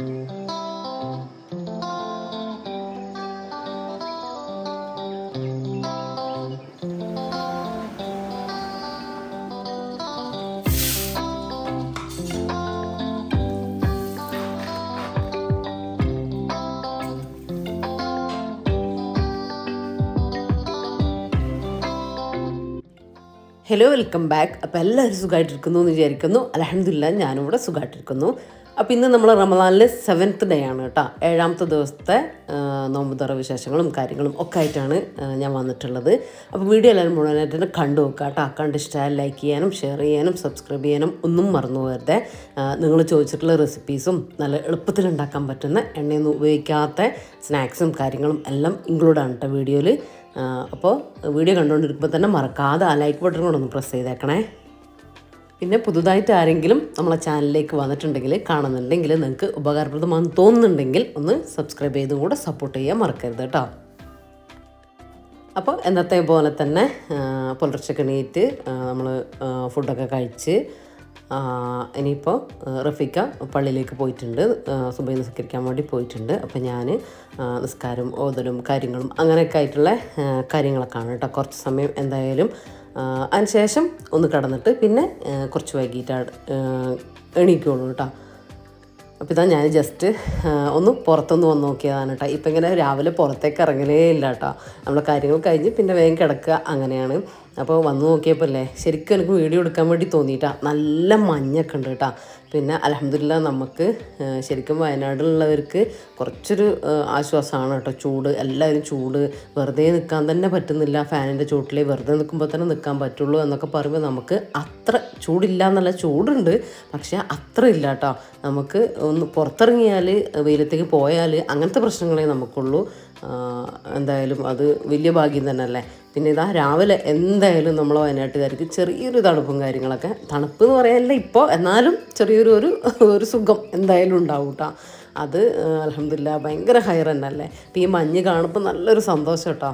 hello welcome back അപ്പോൾ എല്ലാവരും സുഖമായിട്ടിരിക്കുന്നു എന്ന് വിചാരിക്കുന്നു അലഹമില്ല ഞാനിവിടെ സുഖമായിട്ടിരിക്കുന്നു അപ്പോൾ ഇന്ന് നമ്മൾ റമദാനിലെ സെവൻത്ത് ഡേ ആണ് കേട്ടോ ഏഴാമത്തെ ദിവസത്തെ ആ, നോമ്പ് തുറ വിശേഷങ്ങളും കാര്യങ്ങളും ഒക്കെ ആയിട്ടാണ് ആ, ഞാൻ വന്നിട്ടുള്ളത് അപ്പോൾ വീഡിയോ എല്ലാവരും മുഴുവനായിട്ട് തന്നെ കണ്ടു നോക്കുക കേട്ടോ കണ്ട് ഇഷ്ടമായാൽ ലൈക്ക് ചെയ്യാനും ഷെയർ ചെയ്യാനും സബ്സ്ക്രൈബ് ചെയ്യാനും ഒന്നും മറന്നു പോകരുത് നിങ്ങൾ ചോദിച്ചിട്ടുള്ള റെസിപ്പീസും നല്ല എളുപ്പത്തിൽ ഉണ്ടാക്കാൻ പറ്റുന്ന എണ്ണയൊന്നും ഉപയോഗിക്കാത്ത സ്നാക്സും കാര്യങ്ങളും എല്ലാം ഇൻക്ലൂഡാണ് കേട്ടോ വീഡിയോയിൽ അപ്പോൾ വീഡിയോ കണ്ടുകൊണ്ടിരിക്കുമ്പോൾ തന്നെ മറക്കാതെ ആ ലൈക്ക് ബട്ടൺ കൂടെ ഒന്ന് പ്രസ് ചെയ്തേക്കണേ പിന്നെ പുതുതായിട്ട് ആരെങ്കിലും നമ്മളെ ചാനലിലേക്ക് വന്നിട്ടുണ്ടെങ്കിൽ കാണുന്നുണ്ടെങ്കിൽ നിങ്ങൾക്ക് ഉപകാരപ്രദമാണെന്ന് തോന്നുന്നുണ്ടെങ്കിൽ ഒന്ന് സബ്സ്ക്രൈബ് ചെയ്തും കൂടെ സപ്പോർട്ട് ചെയ്യാൻ മറക്കരുത് കേട്ടോ അപ്പോൾ എന്നത്തെ പോലെ തന്നെ ആ, പുലർച്ചയ്ക്ക് എണീറ്റ് നമ്മൾ ഫുഡൊക്കെ കഴിച്ച് ആ, ഇനിയിപ്പോൾ ആ, റഫീക്ക പള്ളിയിലേക്ക് പോയിട്ടുണ്ട് ആ, സുബൈ നിസ്കരിക്കാൻ വേണ്ടി പോയിട്ടുണ്ട് അപ്പോൾ ഞാൻ നിസ്കാരം ഓതലും കാര്യങ്ങളും അങ്ങനെയൊക്കെ ആയിട്ടുള്ള ആ, കാര്യങ്ങളൊക്കെയാണ് കേട്ടോ കുറച്ച് സമയം എന്തായാലും ആ, അതിനുശേഷം ഒന്ന് കടന്നിട്ട് പിന്നെ ആ, കുറച്ച് വൈകിട്ട് എണീക്കുള്ളൂ കേട്ടോ അപ്പോൾ ഇതാ ഞാൻ ജസ്റ്റ് ഒന്ന് പുറത്തൊന്ന് വന്ന് നോക്കിയതാണ് കേട്ടോ ഇപ്പം ഇങ്ങനെ രാവിലെ പുറത്തേക്ക് ഇറങ്ങലേ ഇല്ല കേട്ടോ നമ്മളെ കാര്യങ്ങൾ കഴിഞ്ഞ് പിന്നെ വേഗം കിടക്കുക അങ്ങനെയാണ് അപ്പോൾ വന്ന് നോക്കിയപ്പോൾ അല്ലേ ശരിക്കും എനിക്ക് വീഡിയോ എടുക്കാൻ വേണ്ടി തോന്നിയിട്ടാ നല്ല മഞ്ഞൊക്കെ ഉണ്ട് കേട്ടോ പിന്നെ അലഹമില്ല നമുക്ക് ആ, ശരിക്കും വയനാട്ടിലുള്ളവർക്ക് കുറച്ചൊരു ആ, ആശ്വാസമാണ് കേട്ടോ ചൂട് എല്ലാവരും ചൂട് വെറുതെ നിൽക്കാൻ തന്നെ പറ്റുന്നില്ല ഫാനിൻ്റെ ചൂട്ടിൽ വെറുതെ നിൽക്കുമ്പോൾ തന്നെ നിൽക്കാൻ പറ്റുള്ളൂ എന്നൊക്കെ പറയുമ്പോൾ നമുക്ക് അത്ര ചൂടില്ല എന്നല്ല ചൂടുണ്ട് പക്ഷേ അത്ര ഇല്ല കേട്ടോ നമുക്ക് ഒന്ന് പുറത്തിറങ്ങിയാൽ വെയിലത്തേക്ക് പോയാൽ അങ്ങനത്തെ പ്രശ്നങ്ങളേ നമുക്കുള്ളൂ ആ, എന്തായാലും അത് വലിയ ഭാഗ്യം തന്നെ അല്ലേ പിന്നെ ഇതാ രാവിലെ എന്തായാലും നമ്മൾ വയനാട്ടുകാർക്ക് ചെറിയൊരു തണുപ്പും കാര്യങ്ങളൊക്കെ തണുപ്പ് എന്ന് പറയാനല്ല ഇപ്പോൾ എന്നാലും ചെറിയൊരു ഒരു ഒരു സുഖം എന്തായാലും ഉണ്ടാവും കേട്ടോ അത് അലഹമില്ല ഭയങ്കര ഹയർ തന്നെ അല്ലേ ഇപ്പം ഈ മഞ്ഞ് കാണുമ്പോൾ നല്ലൊരു സന്തോഷം കേട്ടോ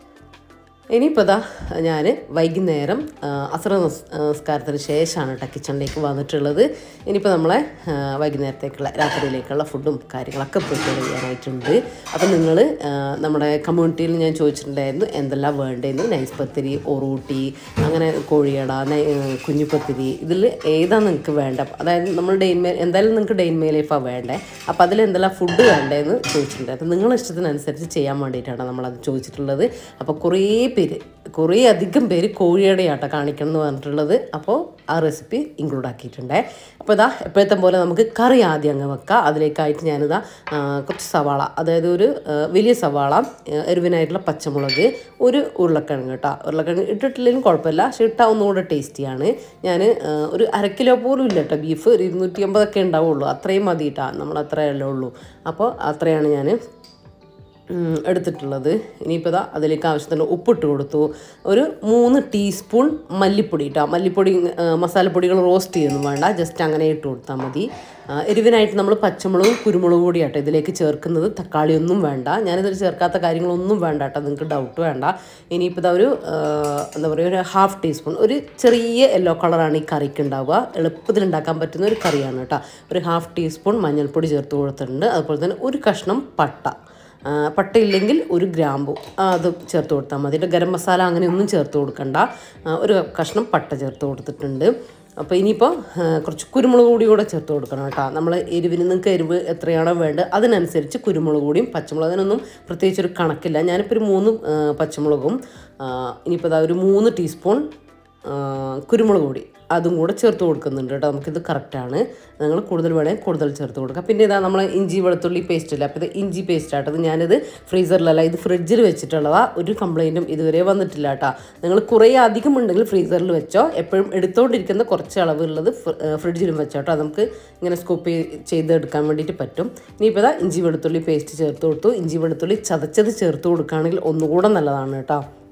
ഇനിയിപ്പോൾ ഇതാ ഞാൻ വൈകുന്നേരം ആ, അസ്ര നിസ് നിസ്കാരത്തിന് ശേഷമാണ് കേട്ടോ കിച്ചണിലേക്ക് വന്നിട്ടുള്ളത് ഇനിയിപ്പോൾ നമ്മളെ ആ, വൈകുന്നേരത്തേക്കുള്ള രാത്രിയിലേക്കുള്ള ഫുഡും കാര്യങ്ങളൊക്കെ പ്രിപ്പയർ ചെയ്യാനായിട്ടുണ്ട് അപ്പം നിങ്ങൾ നമ്മുടെ കമ്മ്യൂണിറ്റിയിൽ ഞാൻ ചോദിച്ചിട്ടുണ്ടായിരുന്നു എന്തെല്ലാം വേണ്ടതെന്ന് നൈസ് പത്തിരി ഒറൂട്ടി അങ്ങനെ കോഴിയട നൈ- കുഞ്ഞിപ്പത്തിരി ഇതിൽ ഏതാണ് നിങ്ങൾക്ക് വേണ്ട അതായത് നമ്മൾ ഡെയിൻമേ എന്തായാലും നിങ്ങൾക്ക് ഡെയിൻമേ ലൈഫാണ് വേണ്ടേ അപ്പോൾ അതിൽ എന്തെല്ലാം ഫുഡ് വേണ്ടതെന്ന് ചോദിച്ചിട്ടുണ്ട് അപ്പോൾ നിങ്ങളുടെ ഇഷ്ടത്തിനനുസരിച്ച് ചെയ്യാൻ വേണ്ടിയിട്ടാണ് നമ്മളത് ചോദിച്ചിട്ടുള്ളത് അപ്പോൾ കുറേ പേര് കുറേ അധികം പേര് കോഴിയടയാട്ടോ കാണിക്കണം എന്ന് പറഞ്ഞിട്ടുള്ളത് അപ്പോൾ ആ റെസിപ്പി ഇൻക്ലൂഡ് ആക്കിയിട്ടുണ്ടേ അപ്പോൾ ഇതാ എപ്പോഴത്തെ പോലെ നമുക്ക് കറി ആദ്യം അങ്ങ് വെക്കാം അതിലേക്കായിട്ട് ഞാനിതാ ആ, കുറച്ച് സവാള അതായത് ഒരു ആ, വലിയ സവാള ആ, എരിവിനായിട്ടുള്ള പച്ചമുളക് ഒരു ഉരുളക്കിഴങ്ങ് കേട്ടോ ഉരുളക്കിഴങ്ങ് ഇട്ടിട്ടില്ലെങ്കിലും കുഴപ്പമില്ല പക്ഷെ ഇട്ടാൽ ഒന്നുകൂടെ ടേസ്റ്റിയാണ് ഞാൻ ഒരു അര കിലോ പോലും ഇല്ല കേട്ടോ ബീഫ് ഒരു ഇരുന്നൂറ്റി അമ്പതൊക്കെ ഉണ്ടാവുള്ളൂ അത്രയും മതി കേട്ടോ നമ്മൾ അത്രയല്ലേ ഉള്ളൂ അപ്പോൾ അത്രയാണ് ഞാൻ ഉം, എടുത്തിട്ടുള്ളത് ഇനിയിപ്പോൾ ഇതാ അതിലേക്ക് ആവശ്യത്തിന് ഉപ്പിട്ട് കൊടുത്തു ഒരു മൂന്ന് ടീസ്പൂൺ മല്ലിപ്പൊടി ഇട്ടാ മല്ലിപ്പൊടി ആ, മസാലപ്പൊടികൾ റോസ്റ്റ് ചെയ്യൊന്നും വേണ്ട ജസ്റ്റ് അങ്ങനെ ഇട്ട് കൊടുത്താൽ മതി ആ, എരിവിനായിട്ട് നമ്മൾ പച്ചമുളകും കുരുമുളകും കൂടിയാട്ടോ ഇതിലേക്ക് ചേർക്കുന്നത് തക്കാളി ഒന്നും വേണ്ട ഞാനിതിൽ ചേർക്കാത്ത കാര്യങ്ങളൊന്നും വേണ്ട കേട്ടോ നിങ്ങൾക്ക് ഡൗട്ട് വേണ്ട ഇനിയിപ്പോൾ ഇതാ ഒരു ആ, എന്താ പറയുക ഒരു ഹാഫ് ടീസ്പൂൺ ഒരു ചെറിയ യെല്ലോ കളറാണ് ഈ കറിക്ക് ഉണ്ടാവുക എളുപ്പത്തിൽ ഉണ്ടാക്കാൻ പറ്റുന്ന ഒരു കറിയാണ് കേട്ടോ ഒരു ഹാഫ് ടീസ്പൂൺ മഞ്ഞൾപ്പൊടി ചേർത്ത് കൊടുത്തിട്ടുണ്ട് അതുപോലെ തന്നെ ഒരു കഷ്ണം പട്ട ആ, പട്ടയില്ലെങ്കിൽ ഒരു ഗ്രാമ്പു ആ, അത് ചേർത്ത് കൊടുത്താൽ മതി എന്നിട്ട് ഗരം മസാല അങ്ങനെയൊന്നും ചേർത്ത് കൊടുക്കണ്ട ആ, ഒരു കഷ്ണം പട്ട ചേർത്ത് കൊടുത്തിട്ടുണ്ട് അപ്പോൾ ഇനിയിപ്പോൾ ആ, കുറച്ച് കുരുമുളക് പൊടി കൂടെ ചേർത്ത് കൊടുക്കണം കേട്ടോ നമ്മൾ എരിവിന് നിങ്ങൾക്ക് എരിവ് എത്രയാണോ വേണ്ടത് അതിനനുസരിച്ച് കുരുമുളക് പൊടിയും പച്ചമുളകിനൊന്നും പ്രത്യേകിച്ച് ഒരു കണക്കില്ല ഞാനിപ്പോൾ ഒരു മൂന്ന് ആ, പച്ചമുളകും ആ, ഇനിയിപ്പോൾ ഇതാ ഒരു മൂന്ന് ടീസ്പൂൺ ആ, കുരുമുളക് പൊടി അതും കൂടെ ചേർത്ത് കൊടുക്കുന്നുണ്ട് കേട്ടോ നമുക്കിത് കറക്റ്റാണ് നിങ്ങൾ കൂടുതൽ വേണമെങ്കിൽ കൂടുതൽ ചേർത്ത് കൊടുക്കുക പിന്നെ ഇതാ നമ്മൾ ഇഞ്ചി വെളുത്തുള്ളി പേസ്റ്റ് ഇല്ല അപ്പോൾ ഇത് ഇഞ്ചി പേസ്റ്റ് ആട്ടത് ഞാനിത് ഫ്രീസറിലല്ല ഇത് ഫ്രിഡ്ജിൽ വെച്ചിട്ടുള്ളതാ ഒരു കംപ്ലൈൻറ്റും ഇതുവരെ വന്നിട്ടില്ല കേട്ടോ നിങ്ങൾ കുറേ അധികം ഉണ്ടെങ്കിൽ ഫ്രീസറിൽ വെച്ചോ എപ്പോഴും എടുത്തുകൊണ്ടിരിക്കുന്ന കുറച്ച് അളവുള്ളത് ഫ്ര- ഏ, ഫ്രിഡ്ജിലും വെച്ചോ കേട്ടോ നമുക്ക് ഇങ്ങനെ സ്കൂപ്പ് ചെയ്തെടുക്കാൻ വേണ്ടിയിട്ട് പറ്റും ഇനിയിപ്പോൾ ഇതാ ഇഞ്ചി വെളുത്തുള്ളി പേസ്റ്റ് ചേർത്ത് കൊടുത്തു ഇഞ്ചി വെളുത്തുള്ളി ചതച്ചത് ചേർത്ത് കൊടുക്കുകയാണെങ്കിൽ ഒന്നുകൂടെ നല്ലതാണ് കേട്ടോ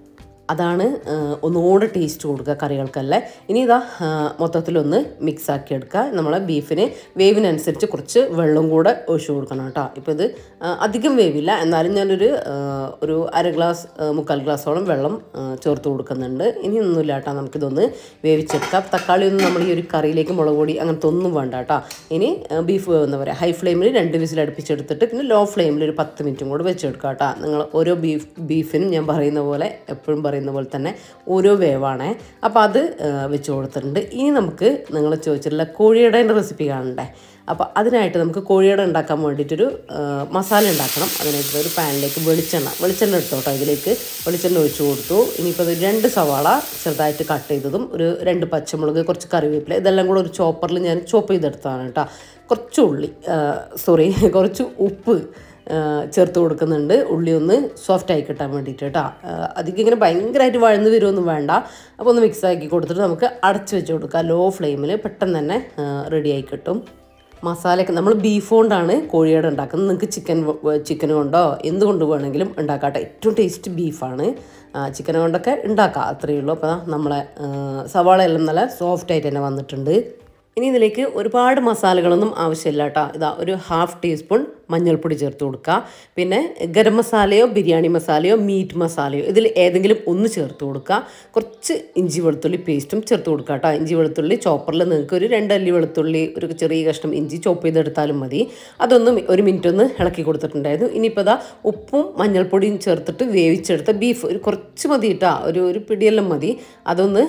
അതാണ് ആ, ഒന്നുകൂടെ ടേസ്റ്റ് കൊടുക്കുക കറികൾക്കല്ലേ ഇനി ഇതാ ആ, മൊത്തത്തിലൊന്ന് മിക്സ് ആക്കി എടുക്കുക നമ്മളെ ബീഫിന് വേവിനനുസരിച്ച് കുറച്ച് വെള്ളം കൂടെ ഒഴിച്ചു കൊടുക്കണം കേട്ടോ ഇപ്പോൾ ഇത് ആ, അധികം വേവില്ല എന്നാലും ഞാനൊരു ആ, ഒരു അര ഗ്ലാസ് ആ, മുക്കാൽ ഗ്ലാസോളം വെള്ളം ആ, ചേർത്ത് കൊടുക്കുന്നുണ്ട് ഇനി ഒന്നുമില്ല കേട്ടോ നമുക്കിതൊന്ന് വേവിച്ചെടുക്കാം തക്കാളി ഒന്നും നമ്മൾ ഈ ഒരു കറിയിലേക്ക് മുളക് പൊടി അങ്ങനത്തെ ഒന്നും വേണ്ട കേട്ടോ ഇനി ആ, ബീഫ് വേവുന്ന വരെ ഹൈ ഫ്ലെയിമിൽ രണ്ട് വിസിൽ അടുപ്പിച്ചെടുത്തിട്ട് പിന്നെ ലോ ഫ്ലെയിമിൽ ഒരു പത്ത് മിനിറ്റും കൂടെ വെച്ചെടുക്കുക കേട്ടോ നിങ്ങൾ ഓരോ ബീഫ് ബീഫിനും ഞാൻ പറയുന്ന പോലെ എപ്പോഴും പറയുന്ന പോലെ തന്നെ ഓരോ വേവാണേ അപ്പോൾ അത് ആ, വെച്ച് കൊടുത്തിട്ടുണ്ട് ഇനി നമുക്ക് നിങ്ങൾ ചോദിച്ചിട്ടുള്ള കോഴിയുടെ റെസിപ്പി കാണണ്ടേ അപ്പോൾ അതിനായിട്ട് നമുക്ക് കോഴിയുടെ ഉണ്ടാക്കാൻ വേണ്ടിയിട്ടൊരു ആ, മസാല ഉണ്ടാക്കണം അതിനായിട്ട് ഒരു പാനിലേക്ക് വെളിച്ചെണ്ണ വെളിച്ചെണ്ണ എടുത്തോട്ടോ അതിലേക്ക് വെളിച്ചെണ്ണ ഒഴിച്ചു കൊടുത്തു ഇനിയിപ്പോൾ ഇത് രണ്ട് സവാള ചെറുതായിട്ട് കട്ട് ചെയ്തതും ഒരു രണ്ട് പച്ചമുളക് കുറച്ച് കറിവേപ്പില ഇതെല്ലാം കൂടെ ഒരു ചോപ്പറിൽ ഞാൻ ചോപ്പ് ചെയ്തെടുത്തതാണ് കേട്ടോ കുറച്ച് ഉള്ളി സോറി കുറച്ച് ഉപ്പ് ആ, ചേർത്ത് കൊടുക്കുന്നുണ്ട് ഉള്ളി ഒന്ന് സോഫ്റ്റ് ആയി കിട്ടാൻ വേണ്ടിയിട്ട് കേട്ടോ ആ, അധികം ഇങ്ങനെ ഭയങ്കരമായിട്ട് വഴന്ന് വരുമൊന്നും വേണ്ട അപ്പോൾ ഒന്ന് മിക്സ് ആക്കി കൊടുത്തിട്ട് നമുക്ക് അടച്ച് വെച്ച് കൊടുക്കുക ലോ ഫ്ലെയിമിൽ പെട്ടെന്ന് തന്നെ റെഡി ആയി കിട്ടും മസാലയൊക്കെ നമ്മൾ ബീഫ് കൊണ്ടാണ് കോഴിയുടെ ഉണ്ടാക്കുന്നത് നിങ്ങൾക്ക് ചിക്കൻ ചിക്കൻ കൊണ്ടോ എന്തുകൊണ്ട് വേണമെങ്കിലും ഉണ്ടാക്കാട്ടെ ഏറ്റവും ടേസ്റ്റ് ബീഫാണ് ചിക്കൻ കൊണ്ടൊക്കെ ഉണ്ടാക്കാം അത്രയേ ഉള്ളൂ അപ്പോൾ ദാ നമ്മളെ ആ, സവാള എല്ലാം നല്ല സോഫ്റ്റ് ആയിട്ട് തന്നെ വന്നിട്ടുണ്ട് ഇനി ഇതിലേക്ക് ഒരുപാട് മസാലകളൊന്നും ആവശ്യമില്ല കേട്ടോ ഇതാ ഒരു ഹാഫ് ടീസ്പൂൺ മഞ്ഞൾപ്പൊടി ചേർത്ത് കൊടുക്കുക പിന്നെ ഗരം മസാലയോ ബിരിയാണി മസാലയോ മീറ്റ് മസാലയോ ഇതിൽ ഏതെങ്കിലും ഒന്ന് ചേർത്ത് കൊടുക്കുക കുറച്ച് ഇഞ്ചി വെളുത്തുള്ളി പേസ്റ്റും ചേർത്ത് കൊടുക്കുക കേട്ടോ ഇഞ്ചി വെളുത്തുള്ളി ചോപ്പറിൽ നിങ്ങൾക്ക് ഒരു രണ്ടല്ലി വെളുത്തുള്ളി ഒരു ചെറിയ കഷ്ണം ഇഞ്ചി ചോപ്പ് ചെയ്തെടുത്താലും മതി അതൊന്ന് ഒരു മിനിറ്റ് ഒന്ന് ഇളക്കി കൊടുത്തിട്ടുണ്ടായിരുന്നു ഇനിയിപ്പോൾ ഇതാ ഉപ്പും മഞ്ഞൾപ്പൊടിയും ചേർത്തിട്ട് വേവിച്ചെടുത്ത ബീഫ് ഒരു കുറച്ച് മതി കേട്ടോ ഒരു ഒരു പിടിയെല്ലാം മതി അതൊന്ന്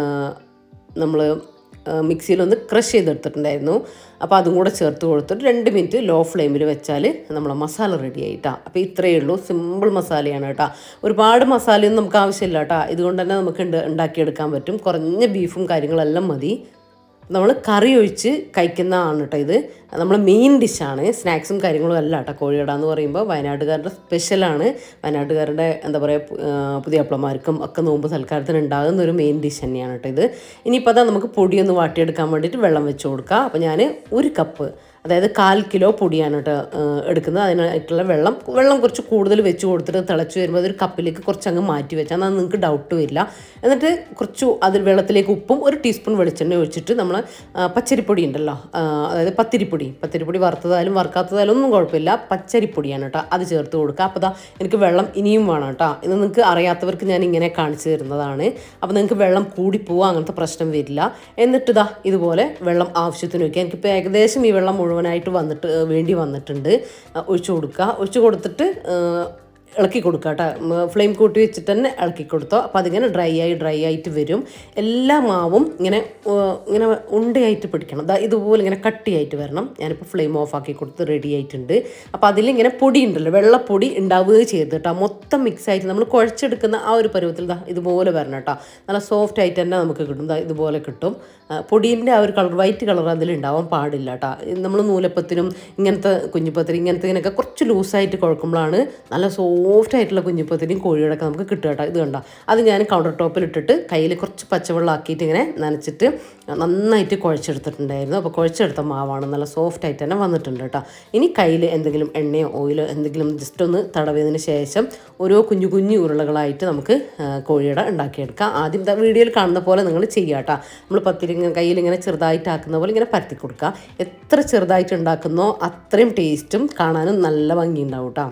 നമ്മൾ മിക്സിയിലൊന്ന് ക്രഷ് ചെയ്തെടുത്തിട്ടുണ്ടായിരുന്നു അപ്പോൾ അതും കൂടെ ചേർത്ത് കൊടുത്തിട്ട് രണ്ട് മിനിറ്റ് ലോ ഫ്ലെയിമിൽ വെച്ചാൽ നമ്മളെ മസാല റെഡി ആയിട്ടാ അപ്പോൾ ഇത്രയേ ഉള്ളൂ സിമ്പിൾ മസാലയാണ് കേട്ടോ ഒരുപാട് മസാലയൊന്നും നമുക്ക് ആവശ്യമില്ല കേട്ടോ ഇതുകൊണ്ട് തന്നെ നമുക്ക് ഉണ്ട് ഉണ്ടാക്കിയെടുക്കാൻ പറ്റും കുറഞ്ഞ ബീഫും കാര്യങ്ങളെല്ലാം മതി നമ്മൾ കറി ഒഴിച്ച് കഴിക്കുന്നതാണ് കേട്ടോ ഇത് നമ്മളെ മെയിൻ ഡിഷാണ് സ്നാക്സും കാര്യങ്ങളും അല്ല കേട്ടോ കോഴിയട എന്ന് പറയുമ്പോൾ വയനാട്ടുകാരുടെ സ്പെഷ്യലാണ് വയനാട്ടുകാരുടെ എന്താ പറയുക പുതിയ അപ്പളമാർക്കും ഒക്കെ നോമ്പ് സൽക്കാരത്തിന് ഉണ്ടാകുന്ന ഒരു മെയിൻ ഡിഷ് തന്നെയാണ് കേട്ടോ ഇത് ഇനിയിപ്പോൾ അതാ നമുക്ക് പൊടിയൊന്ന് വാട്ടിയെടുക്കാൻ വേണ്ടിയിട്ട് വെള്ളം വെച്ച് കൊടുക്കുക അപ്പോൾ ഞാൻ ഒരു കപ്പ് അതായത് കാൽ കിലോ പൊടിയാണ് കേട്ടോ ഏഹ് എടുക്കുന്നത് അതിനായിട്ടുള്ള വെള്ളം വെള്ളം കുറച്ച് കൂടുതൽ വെച്ച് കൊടുത്തിട്ട് തിളച്ച് വരുമ്പോൾ അതൊരു കപ്പിലേക്ക് കുറച്ച് അങ്ങ് മാറ്റി വെച്ചാൽ എന്നാൽ നിങ്ങൾക്ക് ഡൗട്ട് വരില്ല എന്നിട്ട് കുറച്ച് അതിൽ വെള്ളത്തിലേക്ക് ഉപ്പും ഒരു ടീസ്പൂൺ വെളിച്ചെണ്ണ ഒഴിച്ചിട്ട് നമ്മൾ പച്ചരിപ്പൊടി ഉണ്ടല്ലോ ആ, അതായത് പത്തിരിപ്പൊടി പത്തിരിപ്പൊടി വറുത്തതായാലും വറുക്കാത്തതായാലും ഒന്നും കുഴപ്പമില്ല പച്ചരിപ്പൊടിയാണ് കേട്ടോ അത് ചേർത്ത് കൊടുക്കുക അപ്പോൾ ദാ എനിക്ക് വെള്ളം ഇനിയും വേണം കേട്ടോ ഇത് നിങ്ങൾക്ക് അറിയാത്തവർക്ക് ഞാൻ ഇങ്ങനെ കാണിച്ചു തരുന്നതാണ് അപ്പോൾ നിങ്ങൾക്ക് വെള്ളം കൂടിപ്പോവുക അങ്ങനത്തെ പ്രശ്നം വരില്ല എന്നിട്ട് ഇതാ ഇതുപോലെ വെള്ളം ആവശ്യത്തിന് വയ്ക്കുക എനിക്കിപ്പോൾ ഏകദേശം ഈ വെള്ളം മുഴുവനായിട്ട് വന്നിട്ട് ഏഹ് വേണ്ടി വന്നിട്ടുണ്ട് ആ, ഒഴിച്ചു കൊടുക്കുക ഒഴിച്ചു കൊടുത്തിട്ട് ഏഹ്, ഇളക്കി കൊടുക്കുക കേട്ടോ ഫ്ലെയിം കൂട്ടി വെച്ചിട്ട് തന്നെ ഇളക്കി കൊടുത്തോ അപ്പോൾ അതിങ്ങനെ ഡ്രൈ ആയി ഡ്രൈ ആയിട്ട് വരും എല്ലാ മാവും ഇങ്ങനെ ഏഹ്, ഇങ്ങനെ ഉണ്ടയായിട്ട് പിടിക്കണം ദാ ഇതുപോലെ ഇങ്ങനെ കട്ടിയായിട്ട് വരണം ഞാനിപ്പോൾ ഫ്ലെയിം ഓഫ് ആക്കി കൊടുത്ത് റെഡി ആയിട്ടുണ്ട് അപ്പോൾ അതിലിങ്ങനെ പൊടി ഉണ്ടല്ലോ വെള്ളപ്പൊടി ഉണ്ടാവുകയും ചെയ്ത് കേട്ടോ മൊത്തം മിക്സ് ആയിട്ട് നമ്മൾ കുഴച്ചെടുക്കുന്ന ആ ഒരു പരുവത്തിൽ ദാ ഇതുപോലെ വരണം കേട്ടോ നല്ല സോഫ്റ്റ് ആയിട്ട് തന്നെ നമുക്ക് കിട്ടും ദാ ഇതുപോലെ കിട്ടും പൊടീൻ്റെ ആ ഒരു കളർ വൈറ്റ് കളർ അതിലുണ്ടാവാൻ പാടില്ല കേട്ടോ നമ്മൾ നൂലപ്പത്തിനും ഇങ്ങനത്തെ കുഞ്ഞിപ്പത്തിനും ഇങ്ങനത്തെ ഇതിനൊക്കെ കുറച്ച് ലൂസായിട്ട് കുഴക്കുമ്പോഴാണ് നല്ല സോഫ്റ്റ് ആയിട്ടുള്ള കുഞ്ഞിപ്പത്തിനും കോഴിയോടൊക്കെ നമുക്ക് കിട്ടുക കേട്ടോ ഇത് കണ്ടോ അത് ഞാൻ കൗണ്ടർ ടോപ്പിൽ ഇട്ടിട്ട് കയ്യിൽ കുറച്ച് പച്ചവെള്ളം ആക്കിയിട്ട് ഇങ്ങനെ നനച്ചിട്ട് നന്നായിട്ട് കുഴച്ചെടുത്തിട്ടുണ്ടായിരുന്നു അപ്പോൾ കുഴച്ചെടുത്ത മാവാണ് നല്ല സോഫ്റ്റ് ആയിട്ട് തന്നെ വന്നിട്ടുണ്ട് കേട്ടോ ഇനി കയ്യിൽ എന്തെങ്കിലും എണ്ണയോ ഓയിലോ എന്തെങ്കിലും ജസ്റ്റ് ഒന്ന് തടവിയതിന് ശേഷം ഓരോ കുഞ്ഞു കുഞ്ഞു ഉരുളകളായിട്ട് നമുക്ക് ആ, കോഴിയുടെ ഉണ്ടാക്കിയെടുക്കാം ആദ്യം ദാ വീഡിയോയിൽ കാണുന്ന പോലെ നിങ്ങൾ ചെയ്യുക കേട്ടോ നമ്മൾ പത്തിരി ഇങ്ങനെ കയ്യിൽ ഇങ്ങനെ ചെറുതായിട്ട് ആക്കുന്ന പോലെ ഇങ്ങനെ പരത്തി കൊടുക്കുക എത്ര ചെറുതായിട്ട് ഉണ്ടാക്കുന്നോ അത്രയും ടേസ്റ്റും കാണാനും നല്ല ഭംഗി ഉണ്ടാവും കേട്ടോ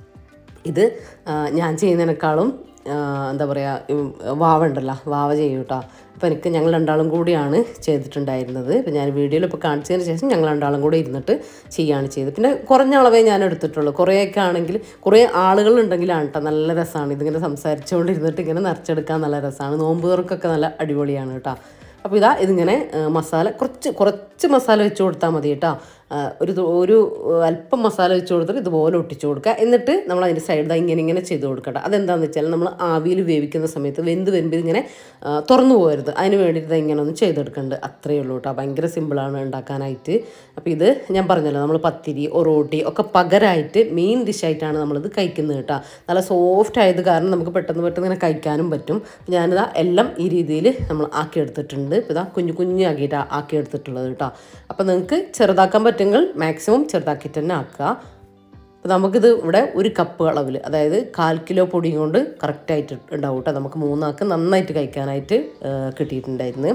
ഇത് ആ, ഞാൻ ചെയ്യുന്നതിനേക്കാളും ആ, എന്താ പറയുക വാവ ഉണ്ടല്ലോ വാവ ചെയ്യും കേട്ടോ അപ്പോൾ എനിക്ക് ഞങ്ങൾ രണ്ടാളും കൂടിയാണ് ചെയ്തിട്ടുണ്ടായിരുന്നത് ഇപ്പോൾ ഞാൻ വീഡിയോയിൽ ഇപ്പോൾ കാണിച്ചതിന് ശേഷം ഞങ്ങൾ രണ്ടാളും കൂടി ഇരുന്നിട്ട് ചെയ്യുകയാണ് ചെയ്തത് പിന്നെ കുറഞ്ഞ അളവേ ഞാൻ എടുത്തിട്ടുള്ളൂ കുറേയൊക്കെ ആണെങ്കിൽ കുറേ ആളുകൾ ഉണ്ടെങ്കിലാണ് കേട്ടോ നല്ല രസമാണ് ഇതിങ്ങനെ സംസാരിച്ചുകൊണ്ടിരുന്നിട്ട് ഇങ്ങനെ നിറച്ചെടുക്കാൻ നല്ല രസമാണ് നോമ്പ് തുറക്കൊക്കെ നല്ല അടിപൊളിയാണ് കേട്ടോ അപ്പോൾ ഇതാ ഇതിങ്ങനെ ആ, മസാല കുറച്ച് കുറച്ച് മസാല വെച്ച് കൊടുത്താൽ മതി കേട്ടോ ആ, ഒരു തു- ഒരു അല്പം മസാല വെച്ച് കൊടുത്തിട്ട് ഇതുപോലെ ഒട്ടിച്ച് കൊടുക്കുക എന്നിട്ട് നമ്മൾ അതിൻ്റെ സൈഡ് ഇങ്ങനെ ഇങ്ങനെ ചെയ്ത് കൊടുക്കട്ടെ അതെന്താണെന്ന് വെച്ചാൽ നമ്മൾ ആവിയിൽ വേവിക്കുന്ന സമയത്ത് വെന്ത് വരുമ്പോൾ ഇതിങ്ങനെ ആ, തുറന്നു പോകരുത് അതിന് വേണ്ടിയിട്ട് ഇങ്ങനെ ഒന്ന് ചെയ്തെടുക്കേണ്ടത് അത്രയേ ഉള്ളൂ കേട്ടോ ഭയങ്കര സിമ്പിളാണ് ഉണ്ടാക്കാനായിട്ട് അപ്പോൾ ഇത് ഞാൻ പറഞ്ഞല്ലോ നമ്മൾ പത്തിരി ഒറോട്ടി ഒക്കെ പകരമായിട്ട് മെയിൻ ഡിഷായിട്ടാണ് നമ്മളിത് കഴിക്കുന്നത് കേട്ടോ നല്ല സോഫ്റ്റ് ആയത് കാരണം നമുക്ക് പെട്ടെന്ന് പെട്ടെന്ന് ഇങ്ങനെ കഴിക്കാനും പറ്റും ഞാനിതാ എല്ലാം ഈ രീതിയിൽ നമ്മൾ ആക്കിയെടുത്തിട്ടുണ്ട് ഇപ്പോൾ ഇതാ കുഞ്ഞു കുഞ്ഞാക്കിയിട്ടാണ് ആക്കിയെടുത്തിട്ടുള്ളത് കേട്ടോ അപ്പോൾ നിങ്ങൾക്ക് ചെറുതാക്കാൻ പറ്റുമെങ്കിൽ മാക്സിമം ചെറുതാക്കിയിട്ട് തന്നെ ആക്കുക അപ്പോൾ നമുക്കിത് ഇവിടെ ഒരു കപ്പ് അളവിൽ അതായത് കാൽ കിലോ പൊടിയും കൊണ്ട് കറക്റ്റായിട്ട് ഉണ്ടാവും കേട്ടോ നമുക്ക് മൂന്നാൾക്ക് നന്നായിട്ട് കഴിക്കാനായിട്ട് ആ, കിട്ടിയിട്ടുണ്ടായിരുന്നു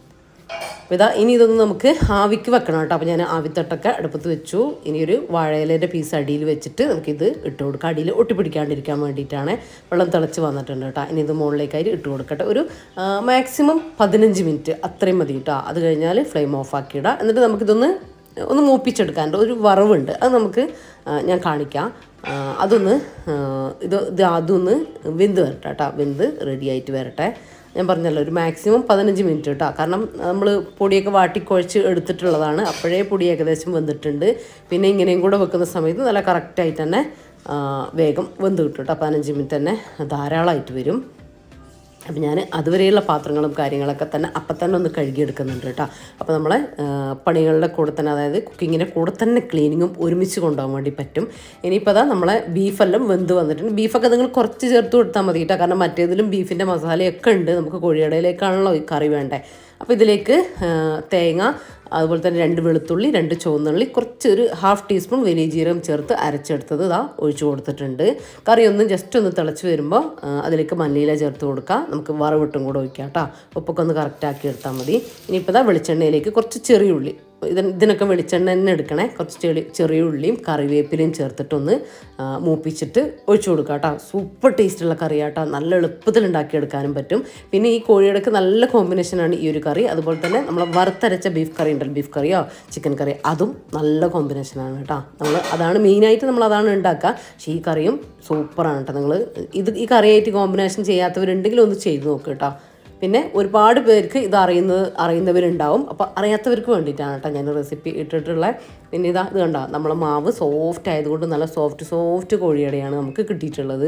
അപ്പോൾ ഇതാ ഇനി ഇതൊന്ന് നമുക്ക് ആവിക്ക് വെക്കണം കേട്ടോ അപ്പോൾ ഞാൻ ആവിത്തട്ടൊക്കെ അടുപ്പത്ത് വെച്ചു ഇനി ഒരു വാഴയിലേൻ്റെ പീസ് അടിയിൽ വെച്ചിട്ട് നമുക്കിത് ഇട്ട് കൊടുക്കാം അടിയിൽ ഒട്ടിപ്പിടിക്കാണ്ടിരിക്കാൻ വേണ്ടിയിട്ടാണ് വെള്ളം തിളച്ച് വന്നിട്ടുണ്ട് കേട്ടോ ഇനി ഇത് മുകളിലേക്കായി ഇട്ട് കൊടുക്കട്ടെ ഒരു മാക്സിമം പതിനഞ്ച് മിനിറ്റ് അത്രയും മതി കേട്ടോ അത് കഴിഞ്ഞാൽ ഫ്ലെയിം ഓഫ് ആക്കി ഇടാം എന്നിട്ട് നമുക്കിതൊന്ന് ഒന്ന് മൂപ്പിച്ചെടുക്കാനുണ്ട് ഒരു വറവുണ്ട് അത് നമുക്ക് ആ, ഞാൻ കാണിക്കാം ആ, അതൊന്ന് ആ, ഇത് ഇത് അതൊന്ന് വെന്ത് വരട്ടെ കേട്ടോ വെന്ത് റെഡി ആയിട്ട് വരട്ടെ ഞാൻ പറഞ്ഞല്ലോ ഒരു മാക്സിമം പതിനഞ്ച് മിനിറ്റ് കേട്ടോ കാരണം നമ്മൾ പൊടിയൊക്കെ വാട്ടിക്കുഴച്ച് എടുത്തിട്ടുള്ളതാണ് അപ്പോഴേ പൊടി ഏകദേശം വെന്തിട്ടുണ്ട് പിന്നെ ഇങ്ങനെയും കൂടെ വെക്കുന്ന സമയത്ത് നല്ല കറക്റ്റായിട്ട് തന്നെ ആ, വേഗം വെന്ത് കിട്ടും കേട്ടോ പതിനഞ്ച് മിനിറ്റ് തന്നെ ധാരാളമായിട്ട് വരും അപ്പം ഞാൻ അതുവരെയുള്ള പാത്രങ്ങളും കാര്യങ്ങളൊക്കെ തന്നെ അപ്പം തന്നെ ഒന്ന് കഴുകിയെടുക്കുന്നുണ്ട് കേട്ടോ അപ്പോൾ നമ്മളെ ആ, പണികളുടെ കൂടെ തന്നെ അതായത് കുക്കിങ്ങിൻ്റെ കൂടെ തന്നെ ക്ലീനിങ്ങും ഒരുമിച്ച് കൊണ്ടുപോകാൻ വേണ്ടി പറ്റും ഇനിയിപ്പോൾ അതാ നമ്മളെ ബീഫെല്ലാം വെന്ത് വന്നിട്ടുണ്ട് ബീഫൊക്കെ നിങ്ങൾ കുറച്ച് ചേർത്ത് കൊടുത്താൽ മതി കേട്ടോ കാരണം മറ്റേതിലും ബീഫിൻ്റെ മസാലയൊക്കെ ഉണ്ട് നമുക്ക് കോഴിയടയിലേക്കാണല്ലോ ഈ കറി വേണ്ടേ അപ്പോൾ ഇതിലേക്ക് ആ, തേങ്ങ അതുപോലെ തന്നെ രണ്ട് വെളുത്തുള്ളി രണ്ട് ചുവന്നുള്ളി കുറച്ച് ഒരു ഹാഫ് ടീസ്പൂൺ വലിയ ജീരകം ചേർത്ത് അരച്ചെടുത്തത് ഇതാ ഒഴിച്ചു കൊടുത്തിട്ടുണ്ട് കറി ഒന്ന് ജസ്റ്റ് ഒന്ന് തിളച്ച് വരുമ്പോൾ ആ, അതിലേക്ക് മല്ലിയില ചേർത്ത് കൊടുക്കുക നമുക്ക് വറവിട്ടും കൂടെ ഒഴിക്കാം കേട്ടോ ഉപ്പൊക്കെ ഒന്ന് കറക്റ്റ് ആക്കി എടുത്താൽ മതി ഇനിയിപ്പോൾ ഇതാ വെളിച്ചെണ്ണയിലേക്ക് കുറച്ച് ചെറിയ ഉള്ളി ഇതിന് ഇതിനൊക്കെ വെളിച്ചെണ്ണ തന്നെ എടുക്കണേ കുറച്ച് ചെളി ചെറിയ ഉള്ളിയും കറിവേപ്പിലയും ചേർത്തിട്ടൊന്ന് ആ, മൂപ്പിച്ചിട്ട് ഒഴിച്ചു കൊടുക്കുക കേട്ടോ സൂപ്പർ ടേസ്റ്റുള്ള കറി കേട്ടോ നല്ല എളുപ്പത്തിൽ ഉണ്ടാക്കിയെടുക്കാനും പറ്റും പിന്നെ ഈ കോഴിയുടെക്ക് നല്ല കോമ്പിനേഷനാണ് ഈ ഒരു കറി അതുപോലെ തന്നെ നമ്മൾ വറുത്തരച്ച ബീഫ് കറി ഉണ്ടല്ലോ ബീഫ് കറിയോ ചിക്കൻ കറി അതും നല്ല കോമ്പിനേഷനാണ് കേട്ടോ നമ്മൾ അതാണ് മെയിനായിട്ട് നമ്മൾ അതാണ് ഉണ്ടാക്കുക പക്ഷേ ഈ കറിയും സൂപ്പറാണ് കേട്ടോ നിങ്ങൾ ഇത് ഈ കറിയായിട്ട് കോമ്പിനേഷൻ ചെയ്യാത്തവരുണ്ടെങ്കിൽ ഒന്ന് ചെയ്ത് നോക്കുക കേട്ടോ പിന്നെ ഒരുപാട് പേർക്ക് ഇത് അറിയുന്നത് അറിയുന്നവരുണ്ടാവും അപ്പോൾ അറിയാത്തവർക്ക് വേണ്ടിയിട്ടാണ് കേട്ടോ ഞാൻ റെസിപ്പി ഇട്ടിട്ടുള്ളത് പിന്നെ ഇതാ ഇത് കണ്ടോ നമ്മളെ മാവ് സോഫ്റ്റ് ആയതുകൊണ്ട് നല്ല സോഫ്റ്റ് സോഫ്റ്റ് കോഴിയടയാണ് നമുക്ക് കിട്ടിയിട്ടുള്ളത്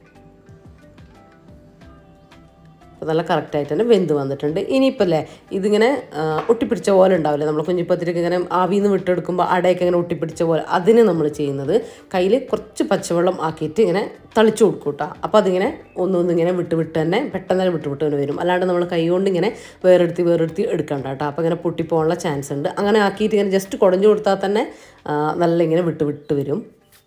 അപ്പോൾ നല്ല കറക്റ്റായിട്ട് തന്നെ വെന്ത് വന്നിട്ടുണ്ട് ഇനിയിപ്പോൾ അല്ലേ ഇതിങ്ങനെ ആ, ഒട്ടിപ്പിടിച്ച പോലെ ഉണ്ടാവില്ലേ നമ്മൾ കുഞ്ഞിപ്പത്തിരിക്ക് ഇങ്ങനെ ആവിയിൽ നിന്ന് വിട്ടെടുക്കുമ്പോൾ അടയൊക്കെ ഇങ്ങനെ ഒട്ടിപ്പിടിച്ച പോലെ അതിന് നമ്മൾ ചെയ്യുന്നത് കയ്യിൽ കുറച്ച് പച്ചവെള്ളം ആക്കിയിട്ട് ഇങ്ങനെ തളിച്ചു കൊടുക്കും കേട്ടോ അപ്പോൾ അതിങ്ങനെ ഒന്നൊന്നും ഇങ്ങനെ വിട്ട് വിട്ട് തന്നെ പെട്ടെന്ന് തന്നെ വിട്ട് വിട്ട് തന്നെ വരും അല്ലാണ്ട് നമ്മൾ കൈ കൊണ്ട് ഇങ്ങനെ വേറെടുത്ത് വേറെടുത്ത് എടുക്കണ്ട കേട്ടോ അപ്പോൾ ഇങ്ങനെ പൊട്ടിപ്പോകാനുള്ള ചാൻസ് ഉണ്ട് അങ്ങനെ ആക്കിയിട്ട് ഇങ്ങനെ ജസ്റ്റ് കുടഞ്ഞു കൊടുത്താൽ തന്നെ ആ, നല്ല ഇങ്ങനെ വിട്ട് വിട്ട് വരും